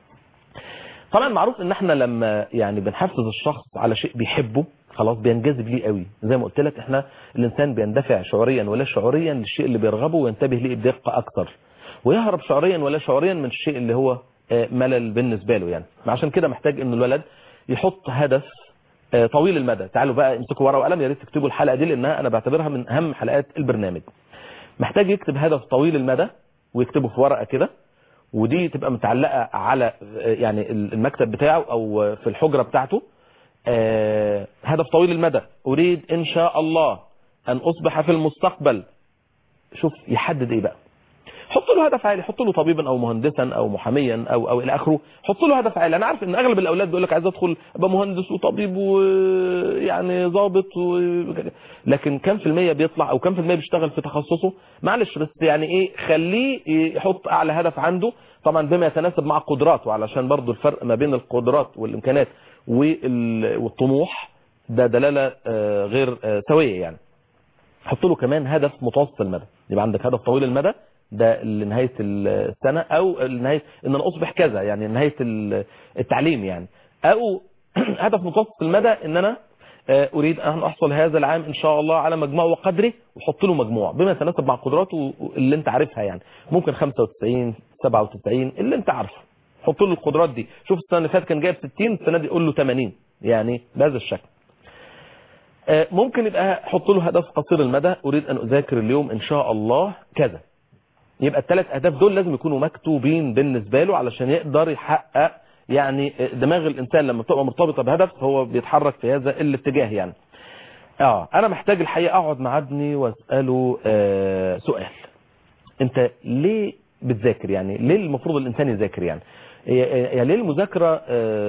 طبعا معروف ان احنا لما يعني بنحفز الشخص على شيء بيحبه خلاص بينجذب ليه قوي زي ما قلت لك احنا الانسان بيندفع شعوريا ولا شعوريا للشيء اللي بيرغبه وينتبه ليه بدقه اكتر ويهرب شعوريا ولا شعوريا من الشيء اللي هو آه، ملل بالنسبه له يعني عشان كده محتاج ان الولد يحط هدف آه، طويل المدى تعالوا بقى امسكوا ورقه وقلم يا ريت تكتبوا الحلقه دي لانها انا بعتبرها من اهم حلقات البرنامج محتاج يكتب هدف طويل المدى ويكتبه في ورقه كده ودي تبقى متعلقة على آه، يعني المكتب بتاعه او في الحجرة بتاعته آه، هدف طويل المدى اريد ان شاء الله ان اصبح في المستقبل شوف يحدد ايه بقى حط له هدف عالي حط له طبيبا او مهندسا او محاميا او او الى اخره حط له هدف عالي انا عارف ان اغلب الاولاد بيقول لك عايز ادخل ابقى مهندس وطبيب ويعني ضابط و... لكن كم في المية بيطلع او كم في المية بيشتغل في تخصصه معلش بس يعني ايه خليه يحط اعلى هدف عنده طبعا بما يتناسب مع قدراته علشان برضو الفرق ما بين القدرات والامكانيات وال- والطموح ده دلالة آه، غير آه، سوية يعني حط له كمان هدف متوسط المدى يبقى عندك هدف طويل المدى ده لنهايه السنه او لنهايه ان انا اصبح كذا يعني نهايه ال- التعليم يعني او هدف متوسط المدى ان انا آه، اريد ان احصل هذا العام ان شاء الله على مجموع وقدره وحط له مجموع بما يتناسب مع قدراته اللي انت عارفها يعني ممكن 95 97 اللي انت عارفه حط له القدرات دي شوف السنه اللي فاتت كان جايب 60 السنه دي قول له 80 يعني بهذا الشكل آه، ممكن يبقى حط له هدف قصير المدى اريد ان اذاكر اليوم ان شاء الله كذا يبقى الثلاث اهداف دول لازم يكونوا مكتوبين بالنسبه له علشان يقدر يحقق يعني دماغ الانسان لما بتبقى مرتبطه بهدف هو بيتحرك في هذا الاتجاه يعني اه انا محتاج الحقيقه اقعد مع ابني واساله آه سؤال انت ليه بتذاكر يعني ليه المفروض الانسان يذاكر يعني يعني ليه المذاكره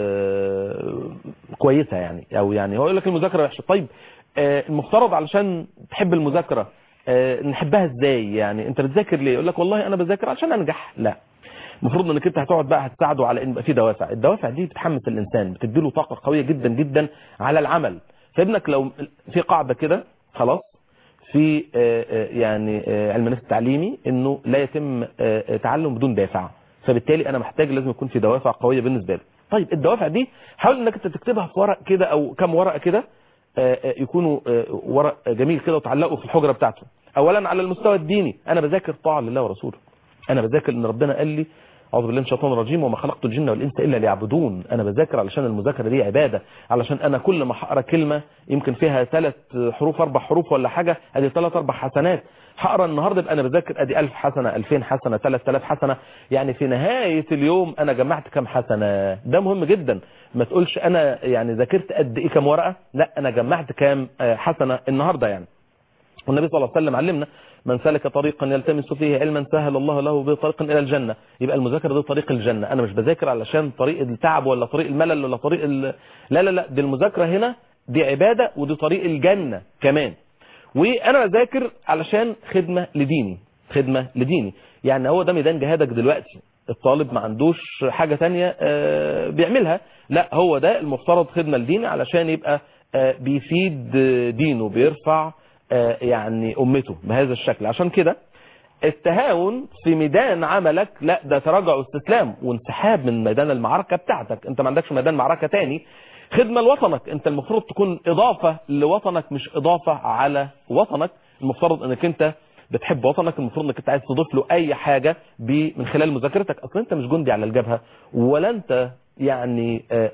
آه، كويسه يعني او يعني هو يقول لك المذاكره وحشه طيب آه، المفترض علشان تحب المذاكره آه، نحبها ازاي يعني انت بتذاكر ليه يقول لك والله انا بذاكر عشان انجح لا المفروض انك انت هتقعد بقى هتساعده على ان يبقى في دوافع الدوافع دي بتحمس الانسان بتديله طاقه قويه جدا جدا على العمل فابنك لو في قاعده كده خلاص في آه، آه، يعني آه، علم النفس التعليمي انه لا يتم آه، آه، تعلم بدون دافع فبالتالي انا محتاج لازم يكون في دوافع قويه بالنسبه له طيب الدوافع دي حاول انك انت تكتبها في ورق كده او كم ورقه كده آه، آه، يكونوا آه، ورق جميل كده وتعلقه في الحجره بتاعته اولا على المستوى الديني انا بذاكر طاعه لله ورسوله انا بذاكر ان ربنا قال لي اعوذ بالله من الشيطان الرجيم وما خلقت الجن والانس الا ليعبدون انا بذاكر علشان المذاكره دي عباده علشان انا كل ما هقرا كلمه يمكن فيها ثلاث حروف اربع حروف ولا حاجه ادي ثلاث اربع حسنات هقرا النهارده يبقى انا بذاكر ادي 1000 حسنه 2000 حسنه 3000 حسنه يعني في نهايه اليوم انا جمعت كام حسنه ده مهم جدا ما تقولش انا يعني ذاكرت قد ايه كام ورقه لا انا جمعت كام آه، حسنه النهارده يعني والنبي صلى الله عليه وسلم علمنا من سلك طريقا يلتمس فيه علما سهل الله له به طريقا الى الجنه يبقى المذاكره دي طريق الجنه انا مش بذاكر علشان طريق التعب ولا طريق الملل ولا طريق ال... لا لا لا دي المذاكره هنا دي عباده ودي طريق الجنه كمان وانا بذاكر علشان خدمه لديني خدمه لديني يعني هو ده ميدان جهادك دلوقتي الطالب ما عندوش حاجه تانية آه، بيعملها لا هو ده المفترض خدمه لديني علشان يبقى آه، بيفيد آه، دينه بيرفع آه، يعني امته بهذا الشكل عشان كده التهاون في ميدان عملك لا ده تراجع واستسلام وانسحاب من ميدان المعركه بتاعتك انت ما عندكش ميدان معركه تاني خدمة لوطنك انت المفروض تكون اضافة لوطنك مش اضافة على وطنك المفترض انك انت بتحب وطنك المفروض انك انت عايز تضيف له اي حاجة ب- من خلال مذاكرتك اصلا انت مش جندي على الجبهة ولا انت يعني آآ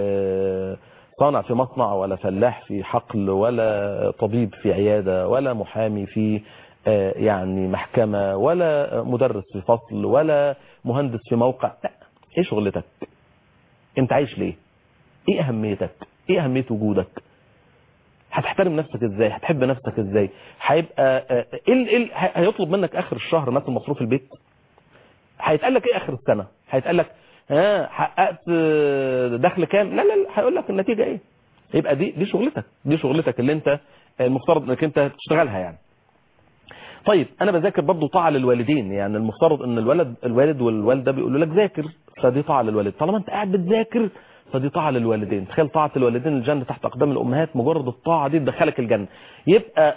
آآ صانع في مصنع ولا فلاح في حقل ولا طبيب في عيادة ولا محامي في آه، يعني محكمة ولا مدرس في فصل ولا مهندس في موقع لا ايه شغلتك انت عايش ليه ايه اهميتك ايه اهمية وجودك هتحترم نفسك ازاي هتحب نفسك ازاي هيبقى آه، ايه ال- إيه ال- هي- هيطلب منك اخر الشهر مثلا مصروف البيت هيتقال لك ايه اخر السنه هيتقال لك ها حققت آه، دخل كام لا لا لا هيقول لك النتيجه ايه يبقى دي دي شغلتك دي شغلتك اللي انت المفترض انك انت تشتغلها يعني طيب انا بذاكر برضه طاعه للوالدين يعني المفترض ان الولد الوالد والوالده بيقولوا لك ذاكر فدي طاعه للوالد طالما انت قاعد بتذاكر فدي طاعه للوالدين تخيل طاعه الوالدين الجنه تحت اقدام الامهات مجرد الطاعه دي تدخلك الجنه يبقى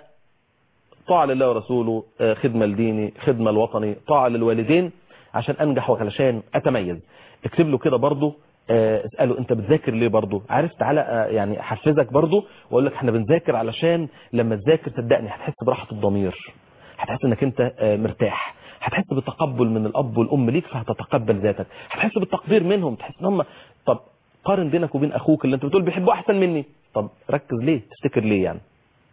طاعه لله ورسوله آه، خدمه لديني خدمه لوطني طاعه للوالدين عشان انجح وعلشان اتميز اكتب له كده برضه آه، اساله انت بتذاكر ليه برضه عارف تعالى آه، يعني احفزك برضه واقول لك احنا بنذاكر علشان لما تذاكر صدقني هتحس براحه الضمير هتحس انك انت آه، مرتاح هتحس بالتقبل من الاب والام ليك فهتتقبل ذاتك هتحس بالتقدير منهم تحس ان هم طب قارن بينك وبين اخوك اللي انت بتقول بيحبه احسن مني طب ركز ليه تفتكر ليه يعني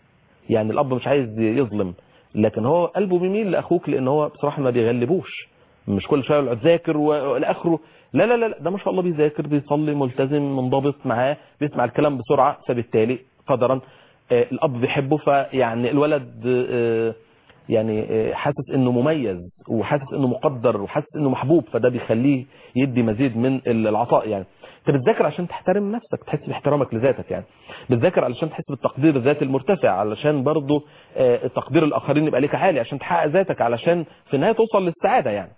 يعني الاب مش عايز يظلم لكن هو قلبه بيميل لاخوك لان هو بصراحه ما بيغلبوش مش كل شويه يقعد ذاكر والاخره لا لا لا لا، ده ما شاء الله بيذاكر بيصلي ملتزم منضبط معاه بيسمع الكلام بسرعه فبالتالي قدرا آه، الاب بيحبه فيعني الولد آه، يعني آه، حاسس انه مميز وحاسس انه مقدر وحاسس انه محبوب فده بيخليه يدي مزيد من العطاء يعني انت بتذاكر عشان تحترم نفسك تحس باحترامك لذاتك يعني بتذاكر علشان تحس بالتقدير الذاتي المرتفع علشان برضه آه، تقدير الاخرين يبقى ليك عالي عشان تحقق ذاتك علشان في النهايه توصل للسعاده يعني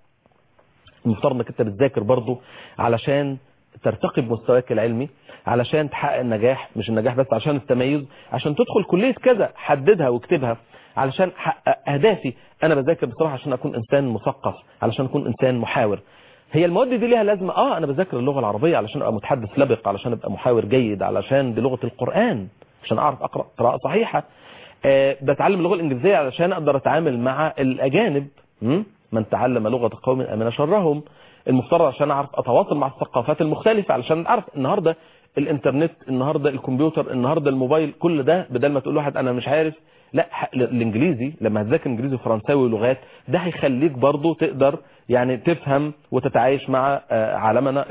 المفترض انك انت بتذاكر برضه علشان ترتقي بمستواك العلمي علشان تحقق النجاح مش النجاح بس عشان التميز عشان تدخل كلية كذا حددها واكتبها علشان احقق اهدافي انا بذاكر بصراحة عشان اكون انسان مثقف علشان اكون انسان محاور هي المواد دي ليها لازمة اه انا بذاكر اللغة العربية علشان ابقى متحدث لبق علشان ابقى محاور جيد علشان دي لغة القرآن عشان اعرف اقرأ قراءة صحيحة آه بتعلم اللغة الانجليزية علشان اقدر اتعامل مع الاجانب م? من تعلم لغة قوم امن شرهم المفترض عشان اعرف اتواصل مع الثقافات المختلفة علشان اعرف النهاردة الانترنت النهاردة الكمبيوتر النهاردة الموبايل كل ده بدل ما تقول واحد انا مش عارف لا ح- الانجليزي لما هتذاكر انجليزي وفرنساوي ولغات ده هيخليك برضو تقدر يعني تفهم وتتعايش مع آه، عالمنا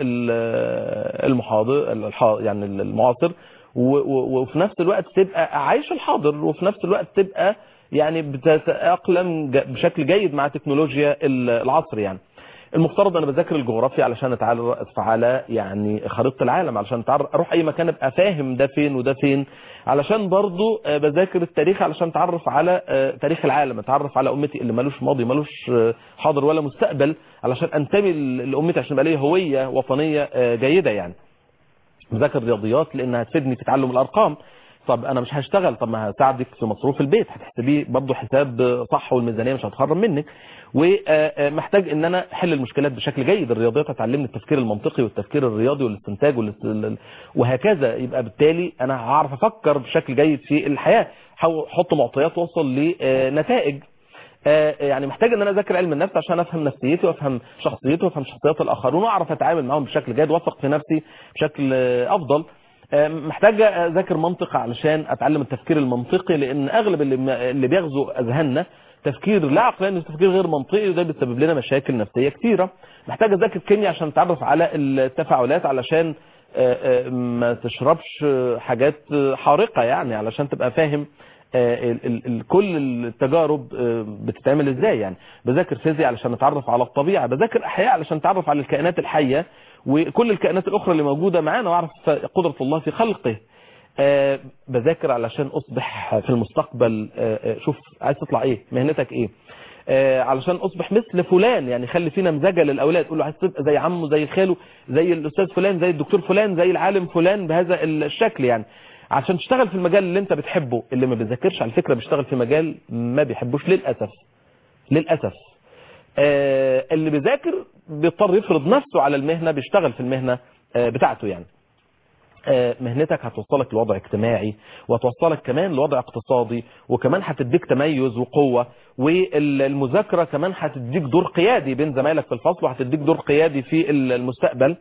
ال- المحاضر الح- يعني المعاصر و- و- وفي نفس الوقت تبقى عايش الحاضر وفي نفس الوقت تبقى يعني بتتأقلم ج- بشكل جيد مع تكنولوجيا ال- العصر يعني المفترض انا بذاكر الجغرافيا علشان اتعرف على يعني خريطه العالم علشان أتعرف اروح اي مكان ابقى فاهم ده فين وده فين علشان برضو آه، بذاكر التاريخ علشان اتعرف على آه، تاريخ العالم اتعرف على امتي اللي ملوش ماضي ملوش آه، حاضر ولا مستقبل علشان انتمي ل- لامتي عشان يبقى لي هويه وطنيه آه، جيده يعني بذاكر رياضيات لانها تفيدني في تعلم الارقام طب انا مش هشتغل طب ما هساعدك في مصروف البيت هتحسبيه برضه حساب صح والميزانيه مش هتخرب منك ومحتاج ان انا احل المشكلات بشكل جيد الرياضيات هتعلمني التفكير المنطقي والتفكير الرياضي والاستنتاج والاست- وهكذا يبقى بالتالي انا هعرف افكر بشكل جيد في الحياه حاول- احط معطيات واوصل لنتائج آه، يعني محتاج ان انا اذاكر علم النفس عشان افهم نفسيتي وافهم شخصيتي وافهم شخصيات الاخرين واعرف اتعامل معاهم بشكل جيد واثق في نفسي بشكل آه، افضل آه، محتاج اذاكر منطق علشان اتعلم التفكير المنطقي لان اغلب اللي اللي بيغزو اذهاننا تفكير لا عقلاني وتفكير غير منطقي وده بيسبب لنا مشاكل نفسيه كثيره محتاج اذاكر كيمياء عشان اتعرف على التفاعلات علشان آه، آه، ما تشربش آه، حاجات آه، حارقه يعني علشان تبقى فاهم آه، ال- ال- ال- كل التجارب آه، بتتعمل ازاي يعني بذاكر فيزياء علشان اتعرف على الطبيعه بذاكر احياء علشان اتعرف على الكائنات الحيه وكل الكائنات الاخرى اللي موجوده معانا واعرف قدره الله في خلقه آه، بذاكر علشان اصبح في المستقبل آه، آه، شوف عايز تطلع ايه مهنتك ايه آه، علشان اصبح مثل فلان يعني خلي فينا مزاجه للاولاد قول له عايز تبقى زي عمه زي خاله زي الاستاذ فلان زي الدكتور فلان زي العالم فلان بهذا الشكل يعني عشان تشتغل في المجال اللي انت بتحبه اللي ما بيذاكرش على فكره بيشتغل في مجال ما بيحبوش للاسف للاسف آه، اللي بيذاكر بيضطر يفرض نفسه على المهنه بيشتغل في المهنه آه، بتاعته يعني آه، مهنتك هتوصلك لوضع اجتماعي وهتوصلك كمان لوضع اقتصادي وكمان هتديك تميز وقوة والمذاكرة كمان هتديك دور قيادي بين زمايلك في الفصل وهتديك دور قيادي في المستقبل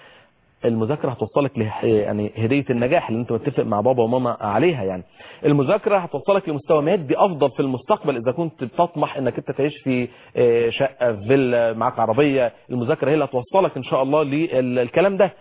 المذاكرة هتوصلك له يعني هدية النجاح اللي انت متفق مع بابا وماما عليها يعني المذاكرة هتوصلك لمستوى مادي افضل في المستقبل اذا كنت بتطمح انك انت تعيش في آه، شقة في فيلا معاك عربية المذاكرة هي اللي هتوصلك ان شاء الله للكلام ده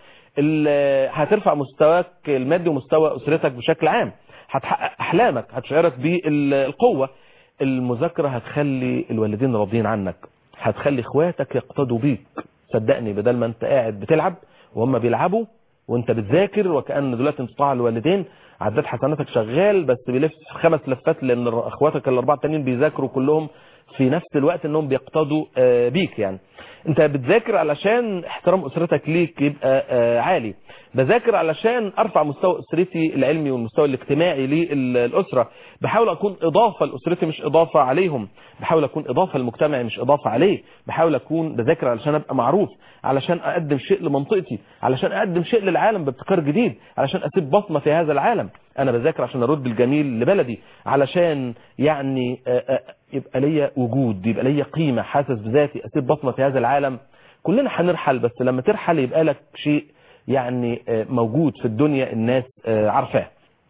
ال- هترفع مستواك المادي ومستوى اسرتك بشكل عام هتحقق احلامك هتشعرك بالقوة المذاكرة هتخلي الوالدين راضيين عنك هتخلي اخواتك يقتدوا بيك صدقني بدل ما انت قاعد بتلعب وهم بيلعبوا وانت بتذاكر وكأن دلوقتي انقطاع الوالدين عداد حسناتك شغال بس بيلف خمس لفات لان اخواتك الاربعه التانيين بيذاكروا كلهم في نفس الوقت انهم بيقتدوا آه، بيك يعني انت بتذاكر علشان احترام اسرتك ليك يبقى آه، عالي بذاكر علشان ارفع مستوى اسرتي العلمي والمستوى الاجتماعي للاسره بحاول اكون اضافه لاسرتي مش اضافه عليهم بحاول اكون اضافه لمجتمعي مش اضافه عليه بحاول اكون بذاكر علشان ابقى معروف علشان اقدم شيء لمنطقتي علشان اقدم شيء للعالم بابتكار جديد علشان اسيب بصمه في هذا العالم انا بذاكر عشان ارد الجميل لبلدي علشان يعني آه، آه، يبقى ليا وجود يبقى ليا قيمه حاسس بذاتي اسيب بصمه في هذا العالم كلنا هنرحل بس لما ترحل يبقى لك شيء يعني آه، موجود في الدنيا الناس آه، عارفاه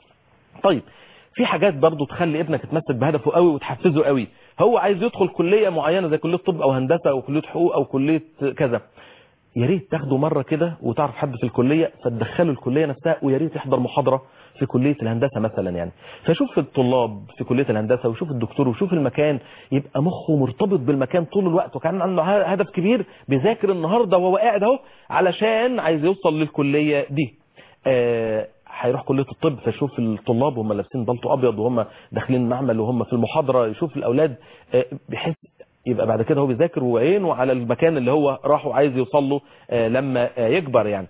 طيب في حاجات برضو تخلي ابنك يتمسك بهدفه قوي وتحفزه قوي هو عايز يدخل كلية معينة زي كلية طب او هندسة او كلية حقوق او كلية كذا يا ريت تاخده مرة كده وتعرف حد في الكلية فتدخله الكلية نفسها ويا ريت يحضر محاضرة في كلية الهندسة مثلا يعني فشوف الطلاب في كلية الهندسة وشوف الدكتور وشوف المكان يبقى مخه مرتبط بالمكان طول الوقت وكان عنده هدف كبير بيذاكر النهاردة وهو قاعد اهو علشان عايز يوصل للكلية دي آه، هيروح كلية الطب فيشوف الطلاب وهم لابسين بلطو ابيض وهم داخلين معمل وهم في المحاضرة يشوف الاولاد آه، بيحس يبقى بعد كده هو بيذاكر وعينه على المكان اللي هو راح وعايز يوصل له آه، لما آه، يكبر يعني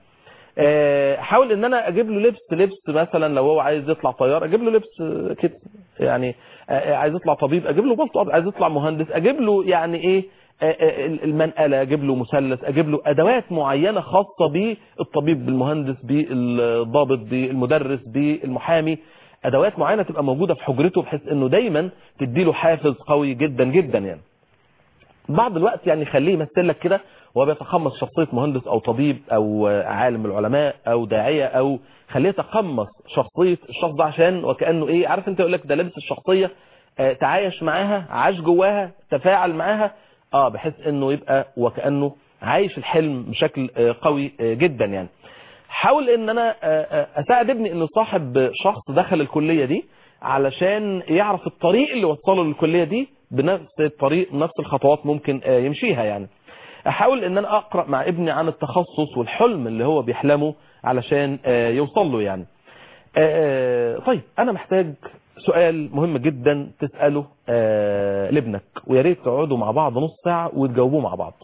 آه، حاول ان انا اجيب له لبس لبس مثلا لو هو عايز يطلع طيار اجيب له لبس آه، كده يعني آه، عايز يطلع طبيب اجيب له بلطو أبيض، عايز يطلع مهندس اجيب له يعني ايه آه، آه، المنقله اجيب له مثلث اجيب له ادوات معينه خاصه بالطبيب بالمهندس بالضابط بالمدرس بالمحامي ادوات معينه تبقى موجوده في حجرته بحيث انه دايما تديله حافز قوي جدا جدا يعني بعض الوقت يعني خليه يمثل لك كده وهو بيتقمص شخصيه مهندس او طبيب او عالم من العلماء او داعيه او خليه يتقمص شخصيه الشخص ده عشان وكانه ايه عارف انت يقول لك ده لابس الشخصيه آه، تعايش معاها عاش جواها تفاعل معاها اه بحيث انه يبقى وكانه عايش الحلم بشكل آه، قوي آه، جدا يعني حاول ان انا آه، آه، اساعد ابني انه صاحب شخص دخل الكليه دي علشان يعرف الطريق اللي وصله للكليه دي بنفس الطريق نفس الخطوات ممكن آه، يمشيها يعني احاول ان انا اقرا مع ابني عن التخصص والحلم اللي هو بيحلمه علشان آه، يوصل له يعني آه، طيب انا محتاج سؤال مهم جدا تساله آه، لابنك ويا ريت تقعدوا مع بعض نص ساعه وتجاوبوه مع بعض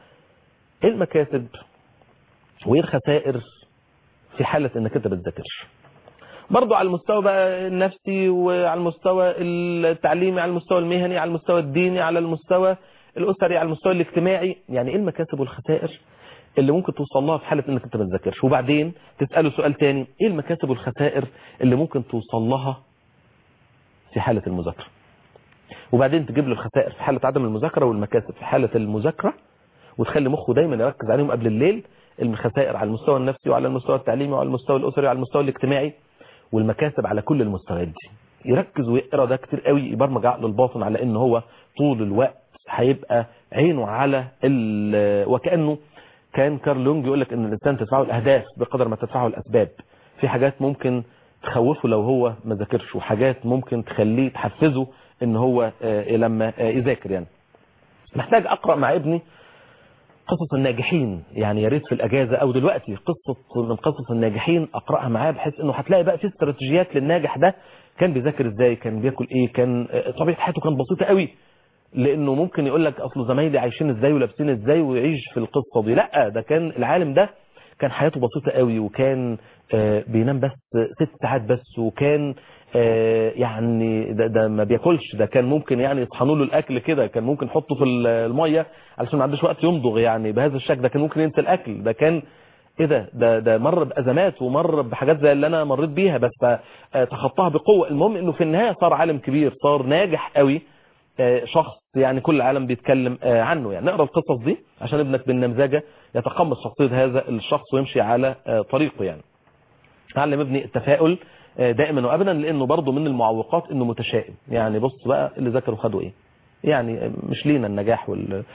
ايه المكاسب وايه الخسائر في حاله انك انت بتذاكرش برضو على المستوى بقى النفسي وعلى المستوى التعليمي على المستوى المهني على المستوى الديني على المستوى الاسري على المستوى الاجتماعي يعني ايه المكاسب والخسائر اللي ممكن توصل لها في حاله انك انت ما تذاكرش وبعدين تساله سؤال تاني ايه المكاسب والخسائر اللي ممكن توصل لها في حاله المذاكره وبعدين تجيب له الخسائر في حاله عدم المذاكره والمكاسب في حاله المذاكره وتخلي مخه دايما يركز عليهم قبل الليل الخسائر على المستوى النفسي وعلى المستوى التعليمي وعلى المستوى الاسري وعلى المستوى الاجتماعي والمكاسب على كل المستويات دي يركز ويقرا ده كتير قوي يبرمج عقله الباطن على ان هو طول الوقت هيبقى عينه على ال- وكانه كان كارل يونج يقول لك ان الانسان تدفعه الاهداف بقدر ما تدفعه الاسباب في حاجات ممكن تخوفه لو هو ما ذاكرش وحاجات ممكن تخليه تحفزه ان هو آه، لما آه، يذاكر يعني محتاج اقرا مع ابني قصص الناجحين يعني يا ريت في الاجازه او دلوقتي قصه من قصص الناجحين اقراها معاه بحيث انه هتلاقي بقى في استراتيجيات للناجح ده كان بيذاكر ازاي كان بياكل ايه كان آه، طبيعه حياته كانت بسيطه قوي لانه ممكن يقول لك اصل زمايلي عايشين ازاي ولابسين ازاي ويعيش في القصه دي لا ده كان العالم ده كان حياته بسيطه قوي وكان آه، بينام بس ست ساعات بس وكان آه، يعني ده, ده ما بياكلش ده كان ممكن يعني يطحنوا له الاكل كده كان ممكن يحطه في ال- الميه علشان ما عندوش وقت يمضغ يعني بهذا الشكل ده كان ممكن ينسى الاكل ده كان ايه ده ده ده مر بازمات ومر بحاجات زي اللي انا مريت بيها بس آه، تخطاها بقوه المهم انه في النهايه صار عالم كبير صار ناجح قوي آه، شخص يعني كل العالم بيتكلم آه، عنه يعني نقرا القصص دي عشان ابنك بالنمذجه يتقمص شخصيه هذا الشخص ويمشي على آه، طريقه يعني علم ابني التفاؤل آه، دائما وابدا لانه برضه من المعوقات انه متشائم يعني بص بقى اللي ذاكروا خدوا ايه يعني مش لينا النجاح وال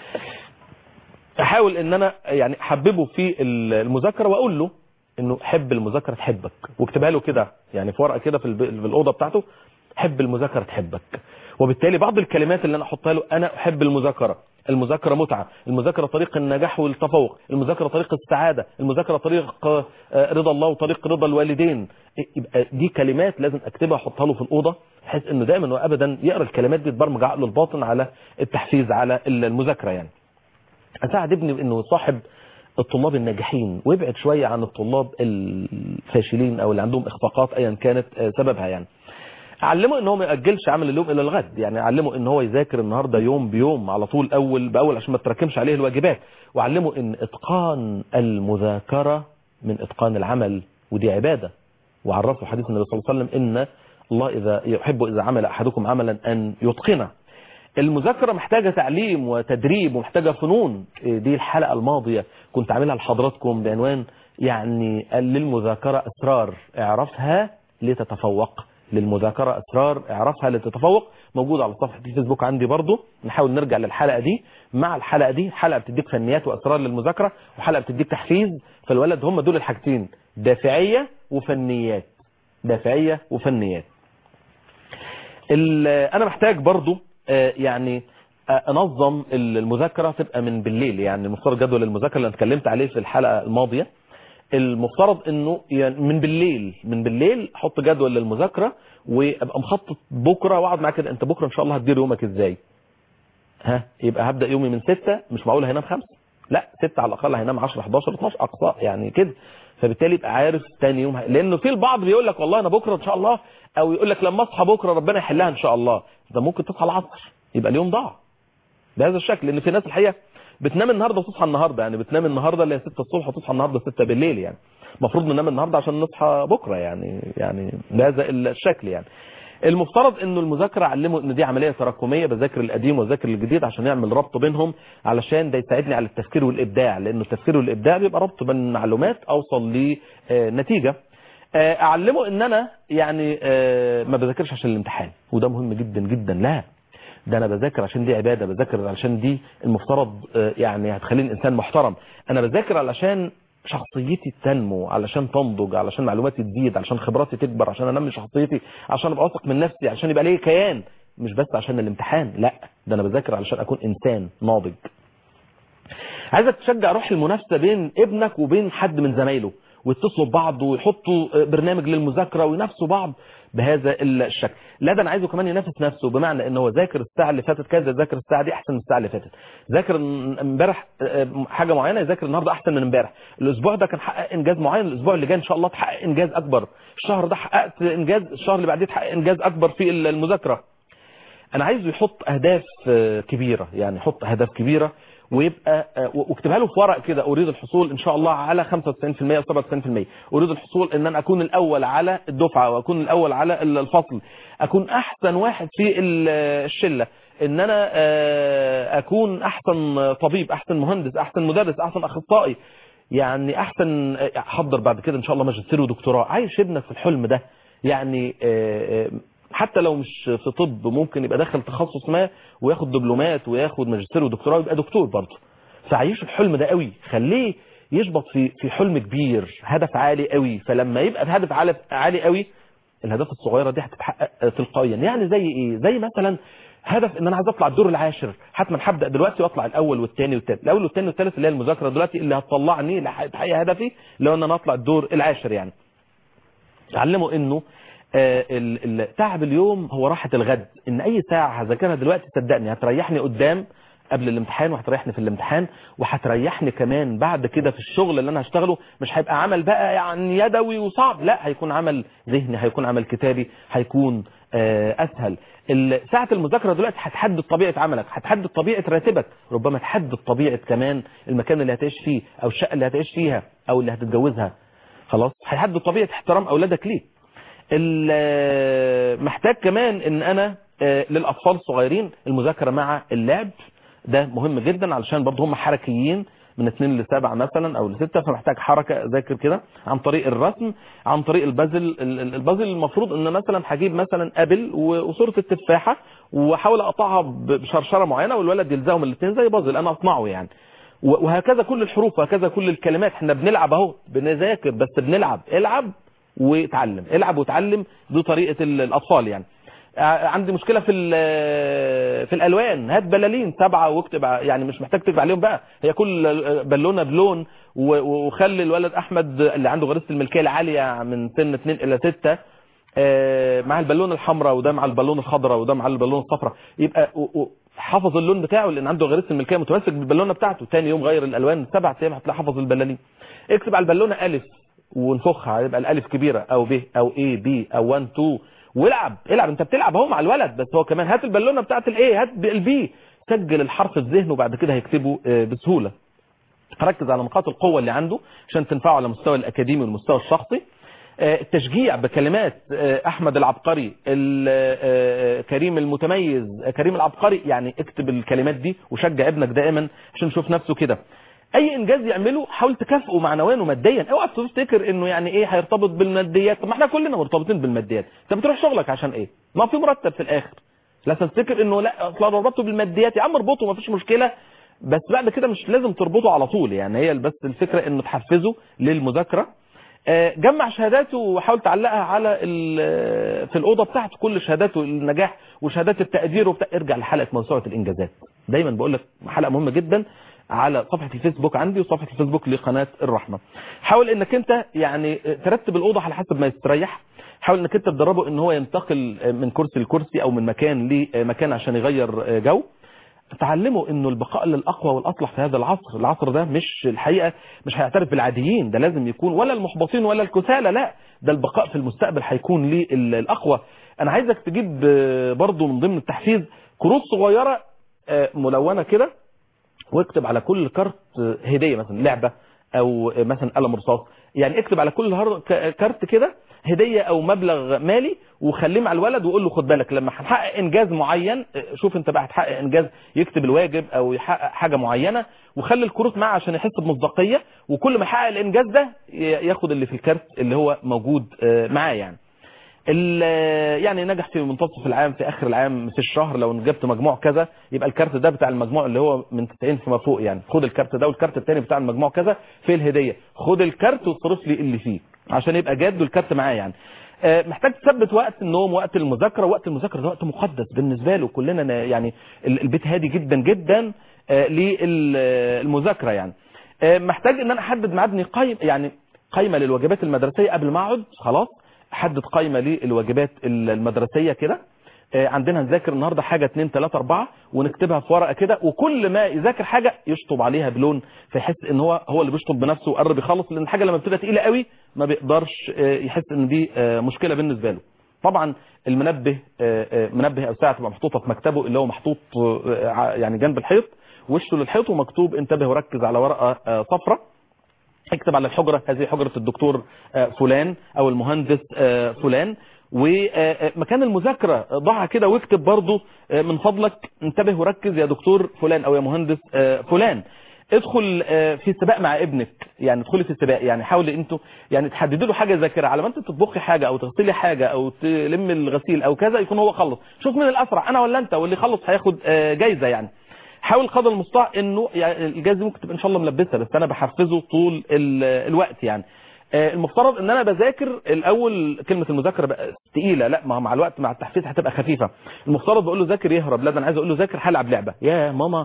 احاول ان انا يعني احببه في المذاكره واقول له انه حب المذاكره تحبك واكتبها له كده يعني في ورقه كده في الب- في الاوضه بتاعته حب المذاكره تحبك وبالتالي بعض الكلمات اللي انا احطها له انا احب المذاكره المذاكره متعه المذاكره طريق النجاح والتفوق المذاكره طريق السعاده المذاكره طريق آه، رضا الله وطريق رضا الوالدين يبقى دي كلمات لازم اكتبها احطها له في الاوضه بحيث انه دائما وابدا يقرا الكلمات دي تبرمج عقله الباطن على التحفيز على المذاكره يعني اساعد ابني بانه يصاحب الطلاب الناجحين ويبعد شويه عن الطلاب الفاشلين او اللي عندهم اخفاقات ايا كانت آه، سببها يعني علمه ان هو ما ياجلش عمل اليوم الى الغد يعني علمه ان هو يذاكر النهارده يوم بيوم على طول اول باول عشان ما تراكمش عليه الواجبات وعلمه ان اتقان المذاكره من اتقان العمل ودي عباده وعرفه حديث النبي صلى الله عليه وسلم ان الله اذا يحب اذا عمل احدكم عملا ان يتقنه المذاكرة محتاجة تعليم وتدريب ومحتاجة فنون إيه دي الحلقة الماضية كنت عاملها لحضراتكم بعنوان يعني للمذاكرة أسرار اعرفها لتتفوق للمذاكرة أسرار اعرفها لتتفوق موجود على صفحة الفيسبوك عندي برضو نحاول نرجع للحلقة دي مع الحلقة دي حلقة بتديك فنيات وأسرار للمذاكرة وحلقة بتديك تحفيز فالولد هم دول الحاجتين دافعية وفنيات دافعية وفنيات ال- انا محتاج برضو آه، يعني آه، انظم المذاكره تبقى من بالليل يعني المفترض جدول المذاكره اللي أنا اتكلمت عليه في الحلقه الماضيه المفترض انه يعني من بالليل من بالليل احط جدول للمذاكره وابقى مخطط بكره واقعد معاك كده انت بكره ان شاء الله هتدير يومك ازاي ها يبقى هبدا يومي من 6 مش معقول هينام 5 لا 6 على الاقل هينام 10 11 12 اقصى يعني كده فبالتالي يبقى عارف تاني يوم ه... لانه في البعض بيقول لك والله انا بكره ان شاء الله او يقول لك لما اصحى بكره ربنا يحلها ان شاء الله ده ممكن تصحى العصر يبقى اليوم ضاع بهذا الشكل لان في ناس الحقيقه بتنام النهارده وتصحى النهارده يعني بتنام النهارده اللي هي 6 الصبح وتصحى النهارده 6 بالليل يعني المفروض ننام النهارده عشان نصحى بكره يعني يعني بهذا الشكل يعني المفترض انه المذاكره علمه ان دي عمليه تراكميه بذاكر القديم وذاكر الجديد عشان يعمل ربط بينهم علشان ده يساعدني على التفكير والابداع لانه التفكير والابداع بيبقى ربط بين معلومات اوصل لنتيجه اعلمه ان انا يعني آه، ما بذاكرش عشان الامتحان وده مهم جدا جدا لا ده انا بذاكر عشان دي عباده بذاكر علشان دي المفترض آه، يعني هتخليني انسان محترم انا بذاكر علشان شخصيتي تنمو علشان تنضج علشان معلوماتي تزيد علشان خبراتي تكبر عشان انمي شخصيتي عشان ابقى واثق من نفسي عشان يبقى لي كيان مش بس عشان الامتحان لا ده انا بذاكر علشان اكون انسان ناضج عايزك تشجع روح المنافسه بين ابنك وبين حد من زمايله ويتصلوا ببعض ويحطوا برنامج للمذاكره وينافسوا بعض بهذا الشكل لا ده انا عايزه كمان ينافس نفسه بمعنى ان هو ذاكر الساعه اللي فاتت كذا ذاكر الساعه دي احسن من الساعه اللي فاتت ذاكر امبارح حاجه معينه يذاكر النهارده احسن من امبارح الاسبوع ده كان حقق انجاز معين الاسبوع اللي جاي ان شاء الله تحقق انجاز اكبر الشهر ده حققت انجاز الشهر اللي بعديه تحقق انجاز اكبر في المذاكره انا عايزه يحط اهداف كبيره يعني يحط اهداف كبيره ويبقى واكتبها له في ورق كده اريد الحصول ان شاء الله على 95% او 97% اريد الحصول ان انا اكون الاول على الدفعه واكون الاول على الفصل اكون احسن واحد في الشله ان انا اكون احسن طبيب احسن مهندس احسن مدرس احسن اخصائي يعني احسن احضر بعد كده ان شاء الله ماجستير ودكتوراه عايش ابنك في الحلم ده يعني حتى لو مش في طب ممكن يبقى داخل تخصص ما وياخد دبلومات وياخد ماجستير ودكتوراه ويبقى دكتور برضه فعيشه الحلم ده قوي خليه يشبط في في حلم كبير هدف عالي قوي فلما يبقى الهدف عالي عالي قوي الاهداف الصغيره دي هتتحقق تلقائيا يعني زي ايه زي مثلا هدف ان انا عايز اطلع الدور العاشر حتما هبدا دلوقتي واطلع الاول والثاني والثالث الاول والثاني والثالث اللي هي المذاكره دلوقتي اللي هتطلعني لتحقيق هدفي لو ان انا اطلع الدور العاشر يعني علمه انه تعب اليوم هو راحة الغد ان اي ساعة هذاكرها دلوقتي صدقني هتريحني قدام قبل الامتحان وهتريحني في الامتحان وهتريحني كمان بعد كده في الشغل اللي انا هشتغله مش هيبقى عمل بقى يعني يدوي وصعب لا هيكون عمل ذهني هيكون عمل كتابي هيكون آه، اسهل ال- ساعة المذاكرة دلوقتي هتحدد طبيعة عملك هتحدد طبيعة راتبك ربما تحدد طبيعة كمان المكان اللي هتعيش فيه او الشقة اللي هتعيش فيها او اللي هتتجوزها خلاص هيحدد طبيعة احترام اولادك ليك ال- محتاج كمان ان انا آه، للاطفال الصغيرين المذاكرة مع اللعب ده مهم جدا علشان برضه هم حركيين من 2 ل 7 مثلا او ل 6 فمحتاج حركه اذاكر كده عن طريق الرسم عن طريق البازل ال- ال- البازل المفروض ان مثلا هجيب مثلا ابل و- وصوره التفاحه واحاول اقطعها ب- بشرشره معينه والولد يلزقهم الاثنين زي بازل انا اصنعه يعني و- وهكذا كل الحروف وهكذا كل الكلمات احنا بنلعب اهو بنذاكر بس بنلعب العب واتعلم العب وتعلم دي طريقه ال- الاطفال يعني ع- عندي مشكله في ال- في الالوان هات بلالين سبعه واكتب ع- يعني مش محتاج تكتب عليهم بقى هي كل بالونه بلون و- وخلي الولد احمد اللي عنده غريزه الملكيه العاليه من سن 2 الى 6 آه، مع البالونه الحمراء وده مع البالونه الخضراء وده مع البالونه الصفراء يبقى و- و- حافظ اللون بتاعه لان عنده غريزه الملكيه متمسك بالبالونه بتاعته تاني يوم غير الالوان سبع ايام هتلاقي حافظ البلالين اكتب على البالونه الف ونفخها يبقى الالف كبيره او ب او اي بي او 1 2 والعب العب انت بتلعب اهو مع الولد بس هو كمان هات البالونه بتاعت الايه هات البي سجل الحرف في ذهنه وبعد كده هيكتبه آه، بسهوله ركز على نقاط القوة اللي عنده عشان تنفعه على المستوى الأكاديمي والمستوى الشخصي آه، التشجيع بكلمات آه، أحمد العبقري ال- آه، آه، كريم المتميز آه، كريم العبقري يعني اكتب الكلمات دي وشجع ابنك دائما عشان يشوف نفسه كده اي انجاز يعمله حاول تكافئه معنويا وماديا اوعى تفتكر انه يعني ايه هيرتبط بالماديات طب ما احنا كلنا مرتبطين بالماديات انت بتروح شغلك عشان ايه ما في مرتب في الاخر لا تفتكر انه لا اصل أنا ربطته بالماديات يا عم اربطه ما فيش مشكله بس بعد كده مش لازم تربطه على طول يعني هي بس الفكره انه تحفزه للمذاكره آه، جمع شهاداته وحاول تعلقها على ال- في الاوضه بتاعته كل شهاداته النجاح وشهادات التقدير وبتاع ارجع لحلقه موسوعه الانجازات دايما بقول لك حلقه مهمه جدا على صفحه الفيسبوك عندي وصفحه الفيسبوك لقناه الرحمه حاول انك انت يعني ترتب الاوضه على حسب ما يستريح حاول انك انت تدربه ان هو ينتقل من كرسي لكرسي او من مكان لمكان عشان يغير جو تعلموا انه البقاء للاقوى والاصلح في هذا العصر العصر ده مش الحقيقه مش هيعترف بالعاديين ده لازم يكون ولا المحبطين ولا الكسالى لا ده البقاء في المستقبل هيكون للاقوى انا عايزك تجيب آه، برضو من ضمن التحفيز كروت صغيره آه، ملونه كده واكتب على كل كارت هديه مثلا لعبه او مثلا قلم رصاص يعني اكتب على كل هر- ك- كارت كده هديه او مبلغ مالي وخليه مع الولد وقول له خد بالك لما هنحقق انجاز معين شوف انت بقى هتحقق انجاز يكتب الواجب او يحقق حاجه معينه وخلي الكروت معاه عشان يحس بمصداقيه وكل ما يحقق الانجاز ده ي- ياخد اللي في الكارت اللي هو موجود آه، معاه يعني ال- يعني نجح في منتصف العام في اخر العام في الشهر لو جبت مجموع كذا يبقى الكارت ده بتاع المجموع اللي هو من 90 فيما فوق يعني خد الكارت ده والكارت الثاني بتاع المجموع كذا في الهديه خد الكارت واصرف لي اللي فيه عشان يبقى جاد والكارت معاه يعني آه، محتاج تثبت وقت النوم وقت المذاكره وقت المذاكره ده وقت مقدس بالنسبه له كلنا نا- يعني ال- البيت هادي جدا جدا آه، للمذاكره يعني آه، محتاج ان انا احدد مع ابني قايم يعني قايمه للواجبات المدرسيه قبل ما اقعد خلاص حدد قايمه للواجبات المدرسيه كده آه، عندنا نذاكر النهارده حاجه 2 3 4 ونكتبها في ورقه كده وكل ما يذاكر حاجه يشطب عليها بلون فيحس ان هو هو اللي بيشطب بنفسه وقرب يخلص لان الحاجه لما بتبقى تقيله قوي ما بيقدرش آه، يحس ان دي آه، مشكله بالنسبه له طبعا المنبه آه، آه، منبه او ساعه تبقى محطوطه في مكتبه اللي هو محطوط آه، ع- يعني جنب الحيط وشه للحيط ومكتوب انتبه وركز على ورقه آه، صفراء اكتب على الحجرة هذه حجرة الدكتور آه، فلان او المهندس آه، فلان ومكان المذاكرة ضعها كده واكتب برضو آه، من فضلك انتبه وركز يا دكتور فلان او يا مهندس آه، فلان ادخل آه، في سباق مع ابنك يعني ادخلي في سباق يعني حاولي انتوا يعني تحددوا له حاجه يذاكرها على ما انت تطبخي حاجه او تغسلي حاجه او تلم الغسيل او كذا يكون هو خلص شوف مين الاسرع انا ولا انت واللي يخلص هياخد آه، جايزه يعني حاول قدر المستطاع انه يعني الجائزه دي ممكن تبقى ان شاء الله ملبسها بس انا بحفزه طول ال- الوقت يعني آه، المفترض ان انا بذاكر الاول كلمه المذاكره بقى تقيله لا ما هو مع الوقت مع التحفيز هتبقى خفيفه المفترض بقول له ذاكر يهرب لا ده انا عايز اقول له ذاكر هلعب لعبه يا ماما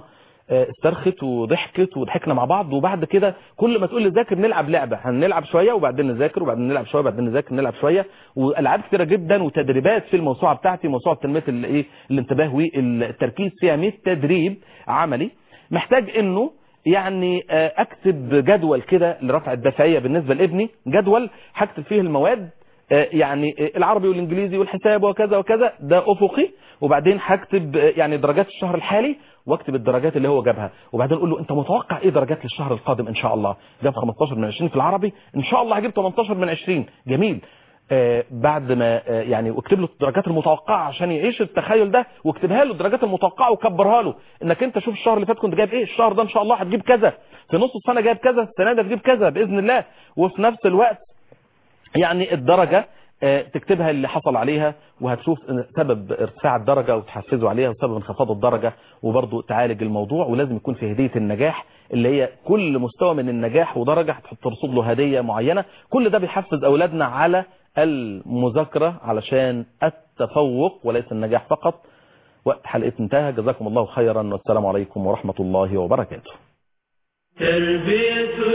آه، استرخت وضحكت وضحكنا مع بعض وبعد كده كل ما تقول لي ذاكر نلعب لعبه هنلعب شويه وبعدين نذاكر وبعدين نلعب شويه وبعدين نذاكر نلعب شويه والعاب كتيره جدا وتدريبات في الموسوعه بتاعتي موسوعه تنميه الايه الانتباه والتركيز فيها 100 تدريب عملي محتاج انه يعني آه، اكتب جدول كده لرفع الدافعيه بالنسبه لابني جدول هكتب فيه المواد آه، يعني آه، العربي والانجليزي والحساب وكذا وكذا ده افقي وبعدين هكتب آه، يعني درجات الشهر الحالي واكتب الدرجات اللي هو جابها وبعدين اقول له انت متوقع ايه درجات للشهر القادم ان شاء الله جاب 15 من 20 في العربي ان شاء الله هجيب 18 من 20 جميل آه بعد ما آه يعني واكتب له الدرجات المتوقعه عشان يعيش التخيل ده واكتبها له الدرجات المتوقعه وكبرها له انك انت شوف الشهر اللي فات كنت جايب ايه الشهر ده ان شاء الله هتجيب كذا في نص السنه جايب كذا السنه دي هتجيب كذا باذن الله وفي نفس الوقت يعني الدرجة آه، تكتبها اللي حصل عليها وهتشوف إن سبب ارتفاع الدرجة وتحفزه عليها وسبب انخفاض الدرجة وبرضه تعالج الموضوع ولازم يكون في هدية النجاح اللي هي كل مستوى من النجاح ودرجة هتحط ترصد له هدية معينة كل ده بيحفز أولادنا على المذاكرة علشان التفوق وليس النجاح فقط وقت حلقة انتهى جزاكم الله خيرا والسلام عليكم ورحمة الله وبركاته تربية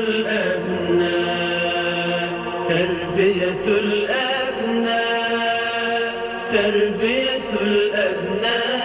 الأبناء تربية الأبناء تربية الأبناء